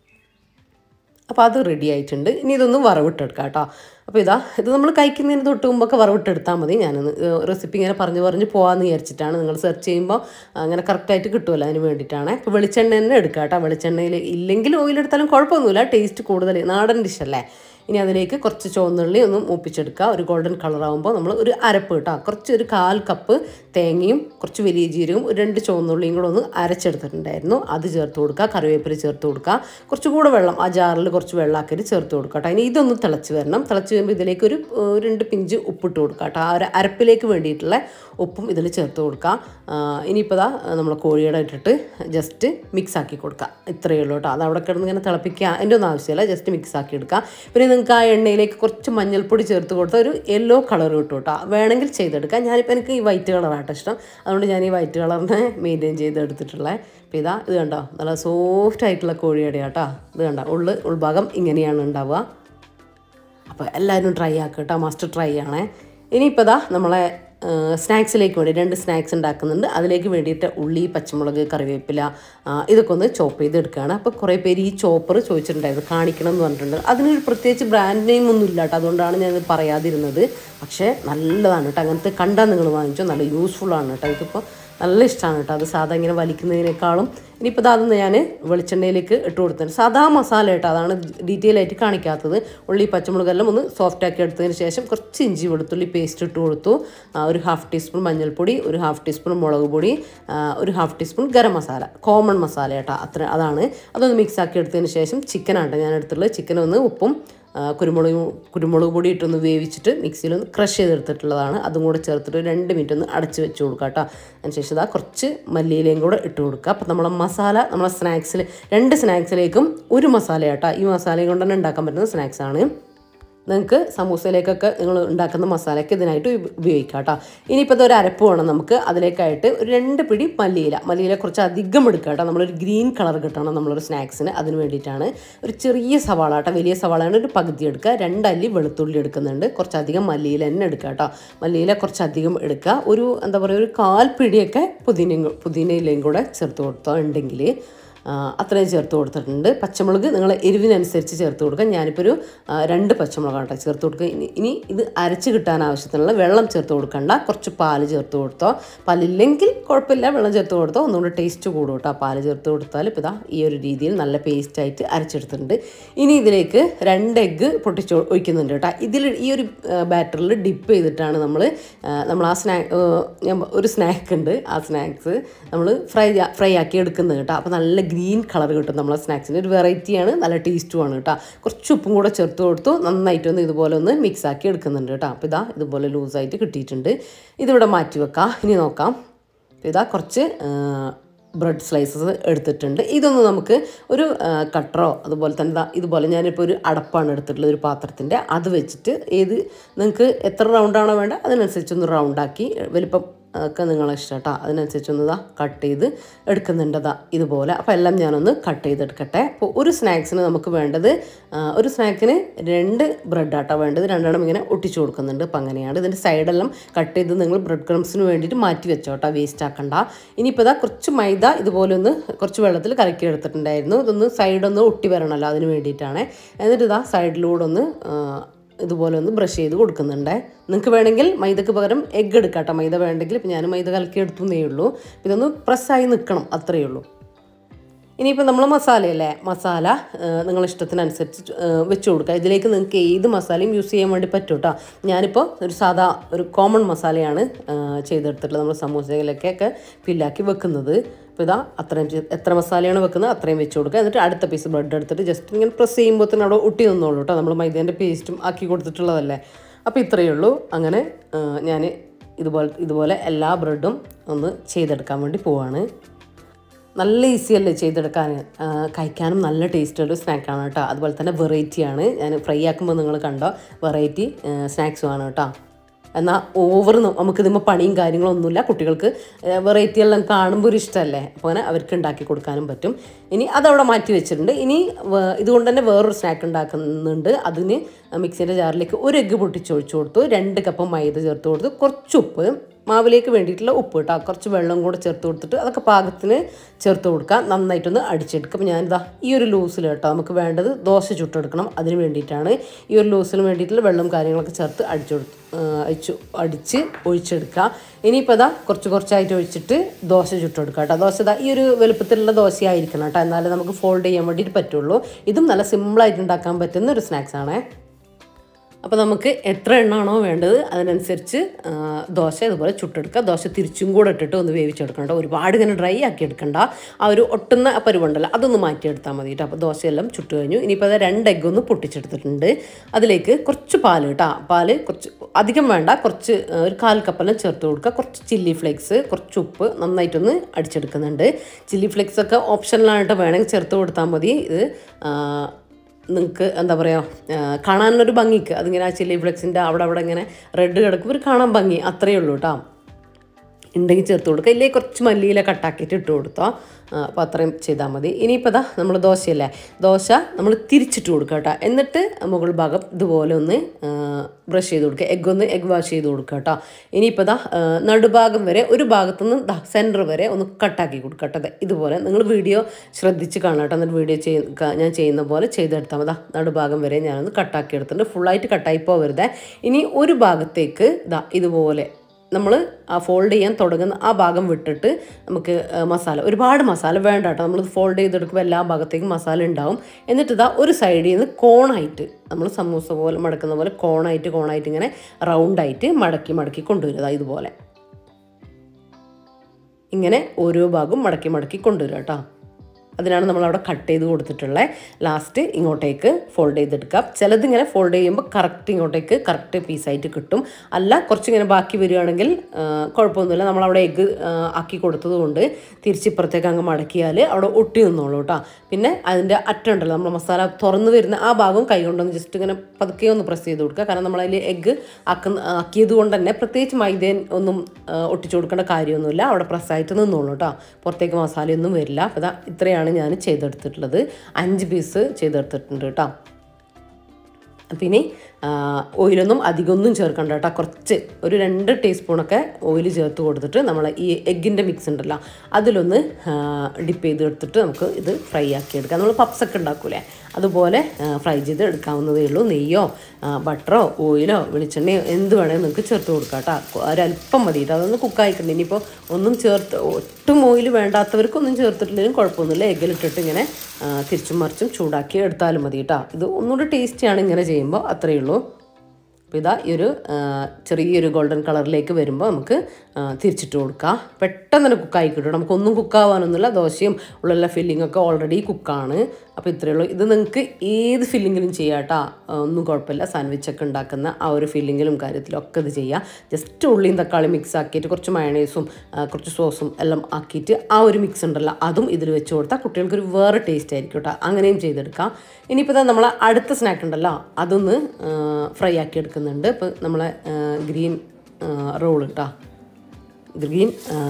അപ്പോൾ അത് റെഡി ആയിട്ടുണ്ട് ഇനി ഇതൊന്ന് വറവിട്ടെടുക്കാം കേട്ടോ അപ്പോൾ ഇതാ ഇത് നമ്മൾ കഴിക്കുന്നതിന് തൊട്ട് മുമ്പൊക്കെ വറവിട്ടെടുത്താൽ മതി ഞാനൊന്ന് റെസിപ്പി ഇങ്ങനെ പറഞ്ഞ് പറഞ്ഞ് പോകാമെന്ന് വിചാരിച്ചിട്ടാണ് നിങ്ങൾ സെർച്ച് ചെയ്യുമ്പോൾ അങ്ങനെ കറക്റ്റായിട്ട് കിട്ടുമല്ലോ അതിന് വേണ്ടിയിട്ടാണ് അപ്പോൾ വെളിച്ചെണ്ണ തന്നെ എടുക്കുക കേട്ടോ വെളിച്ചെണ്ണയിൽ ഇല്ലെങ്കിൽ ഓയിലെടുത്താലും കുഴപ്പമൊന്നുമില്ല ടേസ്റ്റ് കൂടുതൽ നാടൻ ഡിഷല്ലേ ഇനി അതിലേക്ക് കുറച്ച് ചുവന്നുള്ളി ഒന്ന് മൂപ്പിച്ചെടുക്കുക ഒരു ഗോൾഡൻ കളറാകുമ്പോൾ നമ്മൾ ഒരു അരപ്പ് കേട്ടോ കുറച്ച് ഒരു കാൽ കപ്പ് തേങ്ങയും കുറച്ച് വലിയ ജീരകവും ഒരു രണ്ട് ചുവന്നുള്ളിയും കൂടെ ഒന്ന് അരച്ചെടുത്തിട്ടുണ്ടായിരുന്നു അത് ചേർത്ത് കൊടുക്കുക കറിവേപ്പില ചേർത്ത് കൊടുക്കുക കുറച്ചും കൂടെ വെള്ളം ആ ജാറിൽ കുറച്ച് വെള്ളമാക്കിയിട്ട് ചേർത്ത് കൊടുക്കുക കേട്ടോ ഇനി ഇതൊന്ന് തിളച്ച് വരണം തിളച്ച് വരുമ്പോൾ ഇതിലേക്ക് ഒരു ഏഹ്, രണ്ട് പിഞ്ച് ഉപ്പിട്ട് കൊടുക്കുക കേട്ടോ ആ ഒരു അരപ്പിലേക്ക് വേണ്ടിയിട്ടുള്ള ഉപ്പും ഇതിൽ ചേർത്ത് കൊടുക്കുക ആ, ഇനിയിപ്പോൾ ഇതാ നമ്മൾ കോഴിയുടെ ഇട്ടിട്ട് ജസ്റ്റ് മിക്സ് ആക്കി കൊടുക്കുക ഇത്രയേ ഉള്ളൂ കേട്ടോ അത് അവിടെ കിടന്ന് ഇങ്ങനെ തിളപ്പിക്കുക അതിൻ്റെ ഒന്നും ആവശ്യമില്ല ജസ്റ്റ് മിക്സ് ആക്കി എടുക്കുക പിന്നെ നിങ്ങൾക്ക് ആ എണ്ണയിലേക്ക് കുറച്ച് മഞ്ഞൾപ്പൊടി ചേർത്ത് കൊടുത്താൽ ഒരു യെല്ലോ കളർ കിട്ടും കേട്ടോ വേണമെങ്കിൽ ചെയ്തെടുക്കാം ഞാനിപ്പോൾ എനിക്ക് ഈ വൈറ്റ് കളറാട്ടോ ഇഷ്ടം അതുകൊണ്ട് ഞാൻ ഈ വൈറ്റ് കളറിനെ മെയിൻറ്റെയിൻ ചെയ്തെടുത്തിട്ടുള്ളത് അപ്പോൾ ഇതാ ഇത് കണ്ടോ നല്ല സോഫ്റ്റ് ആയിട്ടുള്ള കോഴിയുടെ കേട്ടോ ഇത് കണ്ടോ ഉള്ളു ഉൾഭാഗം ഇങ്ങനെയാണ് ഉണ്ടാവുക അപ്പോൾ എല്ലാവരും ട്രൈ ആക്കുക കേട്ടോ മസ്റ്റ് ട്രൈ ആണേ ഇനിയിപ്പോൾ ഇതാ നമ്മളെ സ്നാക്സിലേക്ക് വേണ്ടി രണ്ട് സ്നാക്സ് ഉണ്ടാക്കുന്നുണ്ട് അതിലേക്ക് വേണ്ടിയിട്ട് ഉള്ളി പച്ചമുളക് കറിവേപ്പില ആ, ഇതൊക്കെ ഒന്ന് ചോപ്പ് ചെയ്തെടുക്കുകയാണ് അപ്പോൾ കുറേ പേര് ഈ ചോപ്പർ ചോദിച്ചിട്ടുണ്ടായിരുന്നു കാണിക്കണം എന്ന് പറഞ്ഞിട്ടുണ്ട് അതിനൊരു പ്രത്യേകിച്ച് ബ്രാൻഡ് നെയിം ഒന്നും ഇല്ല കേട്ടോ അതുകൊണ്ടാണ് ഞാനത് പറയാതിരുന്നത് പക്ഷേ നല്ലതാണ് കേട്ടോ അങ്ങനത്തെ കണ്ടാൽ നിങ്ങൾ വാങ്ങിച്ചോ നല്ല യൂസ്ഫുൾ ആണ് കേട്ടോ ഇതിപ്പോൾ നല്ല ഇഷ്ടമാണ് കേട്ടോ അത് സാധാ ഇങ്ങനെ വലിക്കുന്നതിനേക്കാളും ഇനിയിപ്പോൾ അതൊന്ന് ഞാൻ വെളിച്ചെണ്ണയിലേക്ക് ഇട്ട് കൊടുത്തിട്ടുണ്ട് സാധാ മസാല കേട്ടോ അതാണ് ഡീറ്റെയിൽ ആയിട്ട് കാണിക്കാത്തത് ഉള്ളി പച്ചമുളകെല്ലാം ഒന്ന് സോഫ്റ്റ് ആക്കി എടുത്തതിന് ശേഷം കുറച്ച് ഇഞ്ചി വെളുത്തുള്ളി പേസ്റ്റ് ഇട്ട് കൊടുത്തു ആ, ഒരു ഹാഫ് ടീസ്പൂൺ മഞ്ഞൾപ്പൊടി ഒരു ഹാഫ് ടീസ്പൂൺ മുളക് പൊടി ആ, ഒരു half teaspoon garam masala common masala കേട്ടോ അത്ര അതാണ് അതൊന്ന് മിക്സ് ആക്കി എടുത്തതിന് ശേഷം ചിക്കനാണ് ഞാൻ എടുത്തിട്ടുള്ളത് ചിക്കൻ ഒന്ന് ഉപ്പും ആ, കുരുമുളക് കുരുമുളക് പൊടി ഇട്ടൊന്ന് വേവിച്ചിട്ട് മിക്സിയിലൊന്ന് ക്രഷ് ചെയ്തെടുത്തിട്ടുള്ളതാണ് അതും കൂടെ ചേർത്തിട്ട് ഒരു രണ്ട് മിനിറ്റ് ഒന്ന് അടച്ച് വെച്ച് കൊടുക്കുക കേട്ടോ അതിനുശേഷം ഇതാ കുറച്ച് മല്ലിയിലയും കൂടെ ഇട്ട് കൊടുക്കുക അപ്പോൾ നമ്മളെ മസാല നമ്മളെ സ്നാക്സിൽ രണ്ട് സ്നാക്സിലേക്കും ഒരു മസാല കേട്ടോ ഈ മസാലയും കൊണ്ട് തന്നെ ഉണ്ടാക്കാൻ പറ്റുന്ന സ്നാക്സാണ് നിങ്ങൾക്ക് സമൂസയിലേക്കൊക്കെ നിങ്ങൾ ഉണ്ടാക്കുന്ന മസാലയൊക്കെ ഇതിനായിട്ട് ഉപ- ഉപയോഗിക്കാം കേട്ടോ ഇനിയിപ്പോൾ ഇതൊരു അരപ്പ് വേണം നമുക്ക് അതിലേക്കായിട്ട് ഒരു രണ്ട് പിടി മല്ലിയില മല്ലിയില കുറച്ച് അധികം എടുക്കുക കേട്ടോ നമ്മളൊരു ഗ്രീൻ കളർ കിട്ടണം നമ്മളൊരു സ്നാക്സിന് അതിന് വേണ്ടിയിട്ടാണ് ഒരു ചെറിയ സവാള കേട്ടോ വലിയ സവാളയാണ് ഒരു പകുതി എടുക്കുക രണ്ടല്ലി വെളുത്തുള്ളി എടുക്കുന്നുണ്ട് കുറച്ചധികം മല്ലിയില തന്നെ എടുക്കുക കേട്ടോ മല്ലിയില കുറച്ചധികം എടുക്കുക ഒരു എന്താ പറയുക ഒരു കാൽ പിടിയൊക്കെ പുതിനയും പുതിനയിലയും കൂടെ ചേർത്ത് കൊടുത്തോ ഉണ്ടെങ്കിൽ ആ, അത്രയും ചേർത്ത് കൊടുത്തിട്ടുണ്ട് പച്ചമുളക് നിങ്ങൾ എരിവിനനുസരിച്ച് ചേർത്ത് കൊടുക്കുക ഞാനിപ്പോൾ ഒരു ആ, രണ്ട് പച്ചമുളകാണ് കേട്ടോ ചേർത്ത് കൊടുക്കുക ഇനി ഇനി ഇത് അരച്ച് കിട്ടാൻ ആവശ്യത്തിനുള്ള വെള്ളം ചേർത്ത് കൊടുക്കണ്ട കുറച്ച് പാല് ചേർത്ത് കൊടുത്തോ പാലില്ലെങ്കിൽ കുഴപ്പമില്ല വെള്ളം ചേർത്ത് കൊടുത്തോ ഒന്നുകൂടെ ടേസ്റ്റ് കൂടും കേട്ടോ പാല് ചേർത്ത് കൊടുത്താൽ ഇപ്പോൾ ഇതാ ഈ ഒരു രീതിയിൽ നല്ല പേസ്റ്റായിട്ട് അരച്ചെടുത്തിട്ടുണ്ട് ഇനി ഇതിലേക്ക് രണ്ട് എഗ്ഗ് പൊട്ടിച്ച് ഒഴിക്കുന്നുണ്ട് കേട്ടോ ഇതിൽ ഈ ഒരു ബാറ്ററിൽ ഡിപ്പ് ചെയ്തിട്ടാണ് നമ്മൾ നമ്മൾ ആ സ്നാക്ക് ഞാൻ പ- ഒരു സ്നാക്ക് ഉണ്ട് ആ സ്നാക്സ് നമ്മൾ ഫ്രൈ ഫ്രൈ ആക്കി എടുക്കുന്നത് കേട്ടോ അപ്പോൾ നല്ല ഗ്രീൻ കളർ കിട്ടും നമ്മളെ സ്നാക്സിന് ഒരു വെറൈറ്റിയാണ് നല്ല ടേസ്റ്റുമാണ് കേട്ടോ കുറച്ച് ഉപ്പും കൂടെ ചേർത്ത് കൊടുത്തു നന്നായിട്ടൊന്ന് ഇതുപോലെ ഒന്ന് മിക്സ് ആക്കി എടുക്കുന്നുണ്ട് കേട്ടോ അപ്പോൾ ഇതാ ഇതുപോലെ ലൂസായിട്ട് കിട്ടിയിട്ടുണ്ട് ഇതിവിടെ മാറ്റി വെക്കാം ഇനി നോക്കാം ഇതാ കുറച്ച് ബ്രെഡ് സ്ലൈസസ് എടുത്തിട്ടുണ്ട് ഇതൊന്ന് നമുക്ക് ഒരു ആ, കട്ടറോ അതുപോലെ തന്നെ ദാ ഇതുപോലെ ഞാനിപ്പോൾ ഒരു അടപ്പാണ് എടുത്തിട്ടുള്ളത് ഒരു പാത്രത്തിൻ്റെ അത് വെച്ചിട്ട് ഏത് നിങ്ങൾക്ക് എത്ര റൗണ്ടാണോ വേണ്ട അതിനനുസരിച്ചൊന്ന് റൗണ്ടാക്കി വലിപ്പം ഒക്കെ നിങ്ങളെ ഇഷ്ടം കേട്ടോ അതിനനുസരിച്ചൊന്ന് ഇതാ കട്ട് ചെയ്ത് എടുക്കുന്നുണ്ട് ദാ ഇതുപോലെ അപ്പോൾ എല്ലാം ഞാനൊന്ന് കട്ട് ചെയ്തെടുക്കട്ടെ അപ്പോൾ ഒരു സ്നാക്സിന് നമുക്ക് വേണ്ടത് ആ, ഒരു സ്നാക്കിന് രണ്ട് ബ്രെഡ് ആട്ടോ വേണ്ടത് രണ്ടെണ്ണം ഇങ്ങനെ ഒട്ടിച്ചു കൊടുക്കുന്നുണ്ട് അപ്പം അങ്ങനെയാണ് ഇതിൻ്റെ സൈഡെല്ലാം കട്ട് ചെയ്ത് നിങ്ങൾ ബ്രെഡ് ക്രംസിന് വേണ്ടിയിട്ട് മാറ്റി വെച്ചോട്ടോ വേസ്റ്റ് ആക്കണ്ട ഇനിയിപ്പോൾ ഇതാ കുറച്ച് മൈദ ഇതുപോലെ ഒന്ന് കുറച്ച് വെള്ളത്തിൽ കലക്കി എടുത്തിട്ടുണ്ടായിരുന്നു ഇതൊന്ന് സൈഡൊന്ന് ഒട്ടി വരണമല്ലോ അതിന് വേണ്ടിയിട്ടാണ് എന്നിട്ട് ഇതാ സൈഡിലൂടെ ഒന്ന് ആ, ഇതുപോലെ ഒന്ന് ബ്രഷ് ചെയ്ത് കൊടുക്കുന്നുണ്ട് നിങ്ങൾക്ക് വേണമെങ്കിൽ മൈദക്ക് പകരം എഗ്ഗ് എടുക്കാം കേട്ടോ മൈദ വേണ്ടെങ്കിൽ ഇപ്പം ഞാൻ മൈദ കലക്കി എടുത്തുന്നേ ഉള്ളൂ ഇതൊന്ന് പ്രസ്സായി നിൽക്കണം അത്രയേ ഉള്ളൂ ഇനിയിപ്പോൾ നമ്മൾ മസാലയല്ലേ മസാല നിങ്ങളുടെ ഇഷ്ടത്തിനനുസരിച്ച് ആ, വെച്ച് കൊടുക്കുക ഇതിലേക്ക് നിങ്ങൾക്ക് ഏത് മസാലയും യൂസ് ചെയ്യാൻ വേണ്ടി പറ്റും കേട്ടോ ഞാനിപ്പോൾ ഒരു സാധാ ഒരു കോമൺ മസാലയാണ് ആ, ചെയ്തെടുത്തിട്ടുള്ളത് നമ്മൾ സമൂസയിലേക്കൊക്കെ ഫില്ലാക്കി വെക്കുന്നത് അപ്പോൾ ഇതാ അത്രയും ചെ- എത്ര മസാലയാണ് വെക്കുന്നത് അത്രയും വെച്ച് കൊടുക്കുക എന്നിട്ട് അടുത്ത പീസ് ബ്രെഡ് എടുത്തിട്ട് ജസ്റ്റ് ഇങ്ങനെ പ്രസ് ചെയ്യുമ്പോൾ തന്നെ അവിടെ ഒട്ടി നിന്നോളൂ കേട്ടോ നമ്മൾ മൈദേൻ്റെ പേസ്റ്റും ആക്കി കൊടുത്തിട്ടുള്ളതല്ലേ അപ്പോൾ ഇത്രയേ ഉള്ളൂ അങ്ങനെ ഞാൻ ഇതുപോലെ ഇതുപോലെ എല്ലാ ബ്രെഡും ഒന്ന് ചെയ്തെടുക്കാൻ വേണ്ടി പോവാണ് നല്ല ഈസി അല്ലേ ചെയ്തെടുക്കാൻ ആ, കഴിക്കാനും നല്ല ടേസ്റ്റുള്ള സ്നാക്കാണ് കേട്ടോ അതുപോലെ തന്നെ വെറൈറ്റിയാണ് ഞാൻ ഫ്രൈ ആക്കുമ്പോൾ നിങ്ങൾ കണ്ടോ വെറൈറ്റി സ്നാക്സും ആണ് കേട്ടോ എന്നാൽ ഓവർ നമുക്ക് ഇതിമ്പോൾ പണിയും കാര്യങ്ങളൊന്നുമില്ല കുട്ടികൾക്ക് വെറൈറ്റി എല്ലാം കാണുമ്പോൾ ഒരു ഇഷ്ടമല്ലേ അപ്പോൾ അങ്ങനെ അവർക്ക് ഉണ്ടാക്കി കൊടുക്കാനും പറ്റും ഇനി അതവിടെ മാറ്റി വെച്ചിട്ടുണ്ട് ഇനി വേ- ഇതുകൊണ്ട് തന്നെ വേറൊരു സ്നാക്ക് ഉണ്ടാക്കുന്നുണ്ട് അതിന് മിക്സിൻ്റെ ജാറിലേക്ക് ഒരു എഗ്ഗ് പൊട്ടിച്ചൊഴിച്ച് കൊടുത്തു രണ്ട് കപ്പ് മൈദ ചേർത്ത് കൊടുത്തു കുറച്ച് ഉപ്പ് മാവിലേക്ക് വേണ്ടിയിട്ടുള്ള ഉപ്പ് കേട്ടോ കുറച്ച് വെള്ളം കൂടെ ചേർത്ത് കൊടുത്തിട്ട് അതൊക്കെ പാകത്തിന് ചേർത്ത് കൊടുക്കുക നന്നായിട്ടൊന്ന് അടിച്ചെടുക്കുക അപ്പോൾ ഞാനിതാ ഈ ഒരു ലൂസിൽ കേട്ടോ നമുക്ക് വേണ്ടത് ദോശ ചുട്ടെടുക്കണം അതിന് വേണ്ടിയിട്ടാണ് ഈ ഒരു ലൂസിന് വേണ്ടിയിട്ടുള്ള വെള്ളം കാര്യങ്ങളൊക്കെ ചേർത്ത് അടിച്ചെടുത്ത് അടിച്ചു അടിച്ച് ഒഴിച്ചെടുക്കുക ഇനിയിപ്പോൾ ഇതാ കുറച്ച് കുറച്ചായിട്ട് ഒഴിച്ചിട്ട് ദോശ ചുട്ടെടുക്കുക കേട്ടോ ദോശ ഇതാ ഈ ഒരു വലുപ്പത്തിലുള്ള ദോശയായിരിക്കണം കേട്ടോ എന്നാലേ നമുക്ക് ഫോൾഡ് ചെയ്യാൻ വേണ്ടിയിട്ട് പറ്റുള്ളൂ ഇതും നല്ല സിമ്പിളായിട്ട് ഉണ്ടാക്കാൻ പറ്റുന്ന ഒരു സ്നാക്സ് ആണേ അപ്പോൾ നമുക്ക് എത്ര എണ്ണാണോ വേണ്ടത് അതിനനുസരിച്ച് ആ, ദോശ ഇതുപോലെ ചുട്ടെടുക്കുക ദോശ തിരിച്ചും കൂടെ ഇട്ടിട്ട് ഒന്ന് വേവിച്ചെടുക്കണം കേട്ടോ ഒരുപാട് ഇങ്ങനെ ഡ്രൈ ആക്കി എടുക്കണ്ട ആ ഒരു ഒട്ടുന്ന പരുവുണ്ടല്ലോ അതൊന്ന് മാറ്റിയെടുത്താൽ മതി കേട്ടോ അപ്പോൾ ദോശയെല്ലാം ചുട്ട് കഴിഞ്ഞു ഇനിയിപ്പോൾ അത് രണ്ട് എഗ്ഗ് ഒന്ന് പൊട്ടിച്ചെടുത്തിട്ടുണ്ട് അതിലേക്ക് കുറച്ച് പാല് കേട്ടോ പാല് കുറച്ച് അധികം വേണ്ട കുറച്ച് ആ, ഒരു കാൽ കപ്പെല്ലാം ചേർത്ത് കൊടുക്കുക കുറച്ച് ചില്ലി ഫ്ലേക്സ് കുറച്ച് ഉപ്പ് നന്നായിട്ടൊന്ന് അടിച്ചെടുക്കുന്നുണ്ട് ചില്ലി ഫ്ലേക്സ് ഒക്കെ ഓപ്ഷനിലായിട്ട് വേണമെങ്കിൽ ചേർത്ത് കൊടുത്താൽ മതി ഇത് ആ, നിങ്ങൾക്ക് എന്താ പറയുക കാണാനൊരു ഭംഗിക്ക് അതിങ്ങനെ ആ ചില്ലി ഫ്ലെക്സിൻ്റെ അവിടെ അവിടെ ഇങ്ങനെ റെഡ് കിടക്കും ഒരു കാണാൻ ഭംഗി അത്രയേ ഉള്ളൂ കേട്ടോ ഉണ്ടെങ്കിൽ ചേർത്ത് കൊടുക്കുക ഇല്ലെങ്കിൽ കുറച്ച് മല്ലിയില കട്ടാക്കിയിട്ട് ഇട്ട് കൊടുത്തോ അപ്പോൾ അത്രയും ചെയ്താൽ മതി ഇനിയിപ്പോൾ ഇതാ നമ്മൾ ദോശയല്ലേ ദോശ നമ്മൾ തിരിച്ചിട്ട് കൊടുക്കുക കേട്ടോ എന്നിട്ട് മുകൾ ഭാഗം ഇതുപോലെ ഒന്ന് ബ്രഷ് ചെയ്ത് കൊടുക്കുക എഗ് ഒന്ന് എഗ് വാഷ് ചെയ്ത് കൊടുക്കുക കേട്ടോ ഇനിയിപ്പോൾ ഇതാ ആ, നടുഭാഗം വരെ ഒരു ഭാഗത്തുനിന്ന് ദാ സെൻറ്റർ വരെ ഒന്ന് കട്ടാക്കി കൊടുക്കുക കേട്ടോ ദേ ഇതുപോലെ നിങ്ങൾ വീഡിയോ ശ്രദ്ധിച്ച് കാണാം കേട്ടോ എന്നിട്ട് വീഡിയോ ചെയ്യ ക- ഞാൻ ചെയ്യുന്ന പോലെ ചെയ്തെടുത്താൽ മതി ദാ നടുഭാഗം വരെ ഞാനൊന്ന് കട്ടാക്കി എടുത്തിട്ടുണ്ട് ഫുള്ളായിട്ട് കട്ടായി പോകരുത് ഇനി ഒരു ഭാഗത്തേക്ക് ദാ ഇതുപോലെ നമ്മൾ ആ ഫോൾഡ് ചെയ്യാൻ തുടങ്ങുന്ന ആ ഭാഗം വിട്ടിട്ട് നമുക്ക് ആ, മസാല ഒരുപാട് മസാല വേണ്ട കേട്ടോ നമ്മൾ ഫോൾഡ് ചെയ്തെടുക്കുമ്പോൾ എല്ലാ ഭാഗത്തേക്കും മസാല ഉണ്ടാവും എന്നിട്ട് ഇതാ ഒരു സൈഡിൽ നിന്ന് കോണായിട്ട് നമ്മൾ സമൂസ പോലെ മടക്കുന്ന പോലെ കോണായിട്ട് കോണായിട്ട് ഇങ്ങനെ റൗണ്ടായിട്ട് മടക്കി മടക്കി കൊണ്ടുവരിക ദാ ഇതുപോലെ ഇങ്ങനെ ഓരോ ഭാഗവും മടക്കി മടക്കി കൊണ്ടുവരിക കേട്ടോ അതിനാണ് നമ്മൾ അവിടെ കട്ട് ചെയ്ത് കൊടുത്തിട്ടുള്ളത് ലാസ്റ്റ് ഇങ്ങോട്ടേക്ക് ഫോൾഡ് ചെയ്തെടുക്കാം ചിലത് ഇങ്ങനെ ഫോൾഡ് ചെയ്യുമ്പോൾ കറക്റ്റ് ഇങ്ങോട്ടേക്ക് കറക്റ്റ് പീസായിട്ട് കിട്ടും അല്ല കുറച്ചിങ്ങനെ ബാക്കി വരികയാണെങ്കിൽ ആ, കുഴപ്പമൊന്നുമില്ല നമ്മളവിടെ എഗ്ഗ് ആക്കി കൊടുത്തത് കൊണ്ട് തിരിച്ചിപ്പുറത്തേക്ക് അങ്ങ് മടക്കിയാൽ അവിടെ ഒട്ടി നിന്നോളൂ കേട്ടോ പിന്നെ അതിൻ്റെ അറ്റുണ്ടല്ലോ നമ്മൾ മസാല തുറന്ന് വരുന്ന ആ ഭാഗം കൈ കൊണ്ടൊന്ന് ജസ്റ്റ് ഇങ്ങനെ പതുക്കെ ഒന്ന് പ്രസ് ചെയ്ത് കൊടുക്കുക കാരണം നമ്മളതിൽ എഗ്ഗ് ആക്കുന്ന ആക്കിയത് കൊണ്ട് തന്നെ പ്രത്യേകിച്ച് മൈദേൻ ഒന്നും ആ, ഒട്ടിച്ചു കൊടുക്കേണ്ട കാര്യമൊന്നുമില്ല അവിടെ പ്രസ്സായിട്ട് നിന്നോളൂ കേട്ടോ പുറത്തേക്ക് മസാലയൊന്നും വരില്ല അപ്പോൾ ഇതാ ഇത്രയാണ് ഞാൻ ചെയ്തെടുത്തിട്ടുള്ളത് അഞ്ച് പീസ് ചെയ്തെടുത്തിട്ടുണ്ട് കേട്ടോ പിന്നെ ഓയിലൊന്നും അധികമൊന്നും ചേർക്കണ്ട കേട്ടോ കുറച്ച് ഒരു രണ്ട് ടീസ്പൂണൊക്കെ ഓയിൽ ചേർത്ത് കൊടുത്തിട്ട് നമ്മൾ ഈ എഗ്ഗിൻ്റെ മിക്സ് ഉണ്ടല്ലോ അതിലൊന്ന് ഡിപ്പ് ചെയ്ത് എടുത്തിട്ട് നമുക്ക് ഇത് ഫ്രൈ ആക്കി എടുക്കാം നമ്മൾ പപ്സ് ഒക്കെ ഉണ്ടാക്കൂലേ അതുപോലെ ഫ്രൈ ചെയ്ത് എടുക്കാവുന്നതേ ഉള്ളൂ നെയ്യോ ബട്ടറോ ഓയിലോ വെളിച്ചെണ്ണയോ എന്ത് വേണമെങ്കിൽ നിങ്ങൾക്ക് ചേർത്ത് കൊടുക്കാം കേട്ടോ ഒരല്പം മതി കേട്ടോ അതൊന്ന് കുക്കായിട്ടുണ്ട് ഇനിയിപ്പോൾ ഒന്നും ചേർത്ത് ഒട്ടും ഓയിൽ വേണ്ടാത്തവർക്കൊന്നും ചേർത്തിട്ടില്ലെങ്കിലും കുഴപ്പമൊന്നുമില്ല എഗ്ഗിലിട്ടിട്ട് ഇങ്ങനെ ആ, തിരിച്ചും മറിച്ചും ചൂടാക്കി എടുത്താലും മതി കേട്ടോ ഇത് ഒന്നുകൂടി ടേസ്റ്റിയാണ് ഇങ്ങനെ ചെയ്യുമ്പോൾ അത്രയേ ഉള്ളൂ അപ്പോൾ ഇതാ ഈ ഒരു ആ, ചെറിയൊരു ഗോൾഡൻ കളറിലേക്ക് വരുമ്പോൾ നമുക്ക് ആ, തിരിച്ചിട്ട് കൊടുക്കാം പെട്ടെന്ന് തന്നെ കുക്കായി കിട്ടും നമുക്കൊന്നും കുക്കാവാനൊന്നുമില്ല ദോശയും ഉള്ള ഫില്ലിംഗ് ഒക്കെ ഓൾറെഡി കുക്കാണ് അപ്പോൾ ഇത്രയേ ഉള്ളൂ ഇത് നിങ്ങൾക്ക് ഏത് ഫില്ലിങ്ങിലും ചെയ്യാം കേട്ടോ ഒന്നും കുഴപ്പമില്ല സാൻഡ്വിച്ചൊക്കെ ഉണ്ടാക്കുന്ന ആ ഒരു ഫില്ലിങ്ങിലും കാര്യത്തിലും ഒക്കെ ഇത് ചെയ്യാം ജസ്റ്റ് ഉള്ളിയും തക്കാളി മിക്സ് ആക്കിയിട്ട് കുറച്ച് മയണൈസും കുറച്ച് സോസും എല്ലാം ആക്കിയിട്ട് ആ ഒരു മിക്സ് ഉണ്ടല്ലോ അതും ഇതിൽ വെച്ച് കൊടുത്താൽ കുട്ടികൾക്കൊരു വേറെ ടേസ്റ്റ് ആയിരിക്കും കേട്ടോ അങ്ങനെയും ചെയ്തെടുക്കാം ഇനിയിപ്പോൾ ഇതാ നമ്മളെ അടുത്ത സ്നാക്ക് ഉണ്ടല്ലോ അതൊന്ന് ഫ്രൈ ആക്കി എടുക്കുന്നുണ്ട് ഇപ്പോൾ നമ്മളെ ഗ്രീൻ റോൾ കേട്ടോ ഗ്രീൻ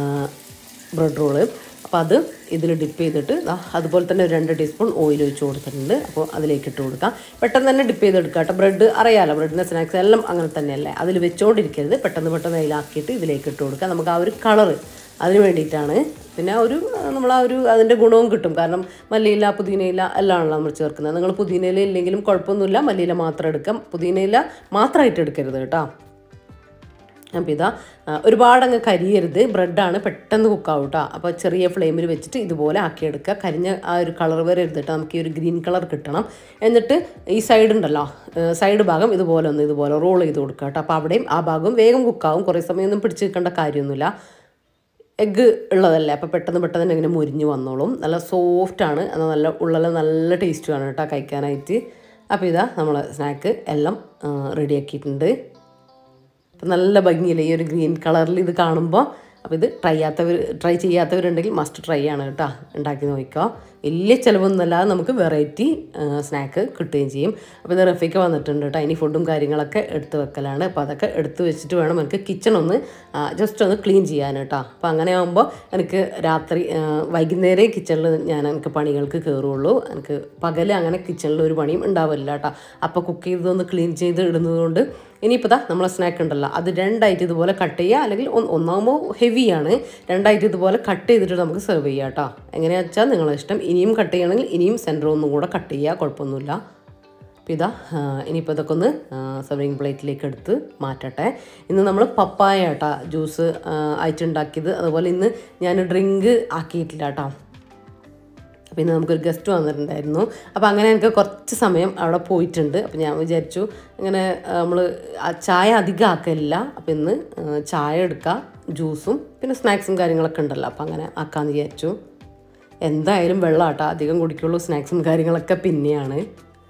ബ്രെഡ് റോള് അപ്പോൾ അത് ഇതിൽ ഡിപ്പ് ചെയ്തിട്ട് ദാ അതുപോലെ തന്നെ ഒരു രണ്ട് ടീസ്പൂൺ ഓയിൽ ഒഴിച്ച് കൊടുത്തിട്ടുണ്ട് അപ്പോൾ അതിലേക്ക് ഇട്ട് കൊടുക്കാം പെട്ടെന്ന് തന്നെ ഡിപ്പ് ചെയ്തെടുക്കുക കേട്ടോ ബ്രെഡ് അറിയാലോ ബ്രെഡിൻ്റെ സ്നാക്സ് എല്ലാം അങ്ങനെ തന്നെയല്ലേ അതിൽ വെച്ചുകൊണ്ടിരിക്കരുത് പെട്ടെന്ന് പെട്ടെന്ന് അതിലാക്കിയിട്ട് ഇതിലേക്ക് ഇട്ട് കൊടുക്കുക നമുക്ക് ആ ഒരു കളറ് അതിന് വേണ്ടിയിട്ടാണ് പിന്നെ ഒരു നമ്മൾ ആ ഒരു അതിൻ്റെ ഗുണവും കിട്ടും കാരണം മല്ലിയില പുതിനയില എല്ലാം ആണല്ലോ നമ്മൾ ചേർക്കുന്നത് നിങ്ങൾ പുതിനയില ഇല്ലെങ്കിലും കുഴപ്പമൊന്നുമില്ല മല്ലിയില മാത്രം എടുക്കാം പുതിനയില മാത്രമായിട്ട് എടുക്കരുത് കേട്ടോ അപ്പോൾ ഇതാ ആ, ഒരുപാട് അങ്ങ് കരിയരുത് ബ്രെഡാണ് പെട്ടെന്ന് കുക്കാവും കേട്ടോ അപ്പോൾ ചെറിയ ഫ്ലെയിമിൽ വെച്ചിട്ട് ഇതുപോലെ ആക്കിയെടുക്കുക കരിഞ്ഞ ആ ഒരു കളർ വരെ എടുത്തിട്ട് നമുക്ക് ഈ ഒരു ഗ്രീൻ കളർ കിട്ടണം എന്നിട്ട് ഈ സൈഡ് ഉണ്ടല്ലോ സൈഡ് ഭാഗം ഇതുപോലെ ഒന്ന് ഇതുപോലെ റോൾ ചെയ്ത് കൊടുക്കുക കേട്ടോ അപ്പോൾ അവിടെയും ആ ഭാഗം വേഗം കുക്കാവും കുറേ സമയമൊന്നും പിടിച്ച് നിൽക്കേണ്ട കാര്യമൊന്നുമില്ല എഗ്ഗ് ഉള്ളതല്ലേ അപ്പോൾ പെട്ടെന്ന് പെട്ടെന്ന് തന്നെ ഇങ്ങനെ മുരിഞ്ഞ് വന്നോളും നല്ല സോഫ്റ്റാണ് അത് നല്ല ഉള്ളിൽ നല്ല ടേസ്റ്റുമാണ് കേട്ടോ കഴിക്കാനായിട്ട് അപ്പോൾ ഇതാ നമ്മൾ സ്നാക്ക് എല്ലാം റെഡിയാക്കിയിട്ടുണ്ട് അപ്പം നല്ല ഭംഗിയില്ലേ ഈ ഒരു ഗ്രീൻ കളറിൽ ഇത് കാണുമ്പോൾ അപ്പോൾ ഇത് ട്രൈ ചെയ്യാത്തവർ ട്രൈ ചെയ്യാത്തവരുണ്ടെങ്കിൽ മസ്റ്റ് ട്രൈ ആണ് കേട്ടോ ഉണ്ടാക്കി നോക്കിക്കോ വലിയ ചിലവൊന്നുമല്ലാതെ നമുക്ക് വെറൈറ്റി സ്നാക്ക് കിട്ടുകയും ചെയ്യും അപ്പോൾ ഇത് റഫിക്ക് വന്നിട്ടുണ്ട് കേട്ടോ ഇനി ഫുഡും കാര്യങ്ങളൊക്കെ എടുത്ത് വെക്കലാണ് അപ്പോൾ അതൊക്കെ എടുത്ത് വെച്ചിട്ട് വേണം എനിക്ക് കിച്ചൺ ഒന്ന് ജസ്റ്റ് ഒന്ന് ക്ലീൻ ചെയ്യാൻ കേട്ടോ അപ്പോൾ അങ്ങനെ ആകുമ്പോൾ എനിക്ക് രാത്രി ആ, വൈകുന്നേരം കിച്ചണിൽ ഞാൻ എനിക്ക് പണികൾക്ക് കയറുള്ളൂ എനിക്ക് പകൽ അങ്ങനെ കിച്ചണിൽ ഒരു പണിയും ഉണ്ടാവില്ല കേട്ടോ അപ്പോൾ കുക്ക് ചെയ്തൊന്ന് ക്ലീൻ ചെയ്ത് ഇടുന്നതുകൊണ്ട് ഇനിയിപ്പോൾ ദാ നമ്മളെ സ്നാക്ക് ഉണ്ടല്ലോ അത് രണ്ടായിട്ട് ഇതുപോലെ കട്ട് ചെയ്യുക അല്ലെങ്കിൽ ഒന്ന് ഒന്നാകുമ്പോൾ ഹെവിയാണ് രണ്ടായിട്ട് ഇതുപോലെ കട്ട് ചെയ്തിട്ട് നമുക്ക് സെർവ് ചെയ്യാം കേട്ടോ എങ്ങനെയാണെന്ന് വെച്ചാൽ നിങ്ങളെ ഇഷ്ടം ഇനിയും കട്ട് ചെയ്യണമെങ്കിൽ ഇനിയും സെൻറ്റർ ഒന്നും കൂടെ കട്ട് ചെയ്യുക കുഴപ്പമൊന്നുമില്ല അപ്പോൾ ഇതാ ആ, ഇനിയിപ്പോൾ ഇതൊക്കെ ഒന്ന് സെർവിങ് പ്ലേറ്റിലേക്ക് എടുത്ത് മാറ്റട്ടെ ഇന്ന് നമ്മൾ പപ്പായ കേട്ടോ ജ്യൂസ് ആയിട്ടുണ്ടാക്കിയത് അതുപോലെ ഇന്ന് ഞാൻ ഡ്രിങ്ക് ആക്കിയിട്ടില്ല കേട്ടോ അപ്പോൾ ഇന്ന് നമുക്കൊരു ഗസ്റ്റ് വന്നിട്ടുണ്ടായിരുന്നു അപ്പോൾ അങ്ങനെ എനിക്ക് കുറച്ച് സമയം അവിടെ പോയിട്ടുണ്ട് അപ്പോൾ ഞാൻ വിചാരിച്ചു ഇങ്ങനെ നമ്മൾ ചായ അധികം ആക്കലില്ല അപ്പോൾ ഇന്ന് ആ, ചായ എടുക്കുക ജ്യൂസും പിന്നെ സ്നാക്സും കാര്യങ്ങളൊക്കെ ഉണ്ടല്ലോ അപ്പോൾ അങ്ങനെ ആക്കാമെന്ന് വിചാരിച്ചു എന്തായാലും വെള്ളം ആട്ടോ അധികം കുടിക്കുള്ളൂ സ്നാക്സും കാര്യങ്ങളൊക്കെ പിന്നെയാണ്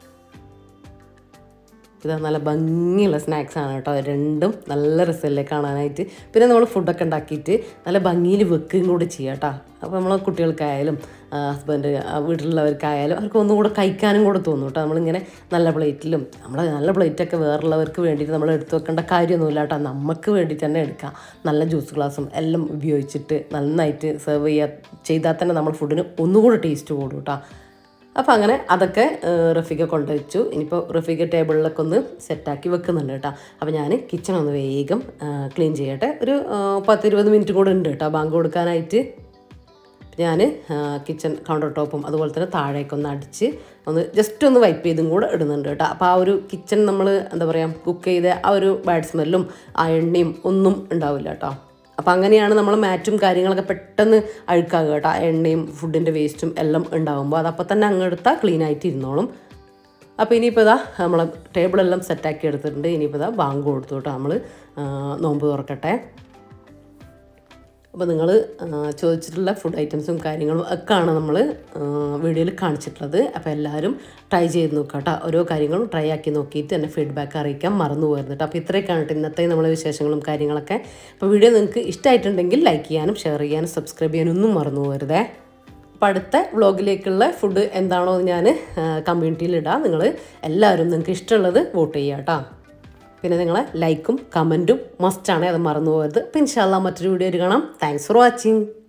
ഇത് നല്ല ഭംഗിയുള്ള സ്നാക്സ് ആണ് കേട്ടോ രണ്ടും നല്ല രസമല്ലേ കാണാനായിട്ട് പിന്നെ നമ്മൾ ഫുഡൊക്കെ ഉണ്ടാക്കിയിട്ട് നല്ല ഭംഗിയിൽ വെക്കുകയും കൂടി ചെയ്യാം കേട്ടോ അപ്പോൾ നമ്മളെ കുട്ടികൾക്കായാലും ഹസ്ബൻഡ് വീട്ടിലുള്ളവർക്കായാലും അവർക്ക് ഒന്നും കൂടെ കഴിക്കാനും കൂടെ തോന്നും കേട്ടോ നമ്മളിങ്ങനെ നല്ല പ്ലേറ്റിലും നമ്മൾ നല്ല പ്ലേറ്റൊക്കെ വേറുള്ളവർക്ക് വേണ്ടിയിട്ട് നമ്മൾ എടുത്തു വെക്കേണ്ട കാര്യമൊന്നുമില്ല കേട്ടോ നമുക്ക് വേണ്ടിയിട്ട് തന്നെ എടുക്കാം നല്ല ജ്യൂസ് ഗ്ലാസും എല്ലാം ഉപയോഗിച്ചിട്ട് നന്നായിട്ട് സെർവ് ചെയ്യുക ചെയ്താൽ തന്നെ നമ്മൾ ഫുഡിന് ഒന്നുകൂടെ ടേസ്റ്റ് കൂടും കേട്ടോ അപ്പോൾ അങ്ങനെ അതൊക്കെ ഏഹ്, റഫീഖ കൊണ്ടുവച്ചു ഇനിയിപ്പോൾ റഫീഖ ടേബിളിലൊക്കെ ഒന്ന് സെറ്റാക്കി വെക്കുന്നുണ്ട് കേട്ടോ അപ്പോൾ ഞാൻ കിച്ചൺ ഒന്ന് വേഗം ക്ലീൻ ചെയ്യട്ടെ ഒരു ഏഹ്, പത്തിരുപത് മിനിറ്റ് കൂടെ ഉണ്ട് കേട്ടോ ബാങ്ക് കൊടുക്കാനായിട്ട് ഞാൻ കിച്ചൺ കൗണ്ടർ ടോപ്പും അതുപോലെ തന്നെ താഴേക്കൊന്ന് അടിച്ച് ഒന്ന് ജസ്റ്റ് ഒന്ന് വൈപ്പ് ചെയ്തും കൂടെ ഇടുന്നുണ്ട് കേട്ടോ അപ്പോൾ ആ ഒരു കിച്ചൺ നമ്മൾ എന്താ പറയുക കുക്ക് ചെയ്ത ആ ഒരു ബാഡ് സ്മെല്ലും ആ എണ്ണയും ഒന്നും ഉണ്ടാവില്ല കേട്ടോ അപ്പോൾ അങ്ങനെയാണ് നമ്മൾ മാറ്റും കാര്യങ്ങളൊക്കെ പെട്ടെന്ന് അഴുക്കാകുക കേട്ടോ ആ എണ്ണയും ഫുഡിൻ്റെ വേസ്റ്റും എല്ലാം ഉണ്ടാകുമ്പോൾ അതപ്പോൾ തന്നെ അങ്ങ് എടുത്താൽ ക്ലീൻ ആയിട്ട് ഇരുന്നോളും അപ്പോൾ ഇനിയിപ്പോൾ ഇതാ നമ്മൾ ടേബിളെല്ലാം സെറ്റാക്കി എടുത്തിട്ടുണ്ട് ഇനിയിപ്പോൾ ഇതാ ബാങ്ക് കൊടുത്തു കേട്ടോ നമ്മൾ നോമ്പ് തുറക്കട്ടെ അപ്പോൾ നിങ്ങൾ ചോദിച്ചിട്ടുള്ള ഫുഡ് ഐറ്റംസും കാര്യങ്ങളും ഒക്കെയാണ് നമ്മൾ വീഡിയോയിൽ കാണിച്ചിട്ടുള്ളത് അപ്പോൾ എല്ലാവരും ട്രൈ ചെയ്ത് നോക്കുക കേട്ടോ ഓരോ കാര്യങ്ങളും ട്രൈ ആക്കി നോക്കിയിട്ട് തന്നെ ഫീഡ്ബാക്ക് അറിയിക്കാൻ മറന്നു പോകരുത് കേട്ടോ അപ്പോൾ ഇത്രയൊക്കെയാണ് കേട്ടോ ഇന്നത്തെ നമ്മളെ വിശേഷങ്ങളും കാര്യങ്ങളൊക്കെ അപ്പോൾ വീഡിയോ നിങ്ങൾക്ക് ഇഷ്ടമായിട്ടുണ്ടെങ്കിൽ ലൈക്ക് ചെയ്യാനും ഷെയർ ചെയ്യാനും സബ്സ്ക്രൈബ് ചെയ്യാനും ഒന്നും മറന്നു പോകരുതേ അപ്പോൾ അടുത്ത വ്ളോഗിലേക്കുള്ള ഫുഡ് എന്താണോ എന്ന് ഞാൻ കമ്മ്യൂണിറ്റിയിൽ ഇടാം നിങ്ങൾ എല്ലാവരും നിങ്ങൾക്ക് ഇഷ്ടമുള്ളത് വോട്ട് ചെയ്യുക കേട്ടോ പിന്നെ നിങ്ങളെ ലൈക്കും കമൻറ്റും മസ്റ്റാണ് അത് മറന്നു പോകരുത് അപ്പോൾ ഇൻഷാല്ല മറ്റൊരു വീഡിയോ കാണാം താങ്ക്സ് ഫോർ വാച്ചിങ്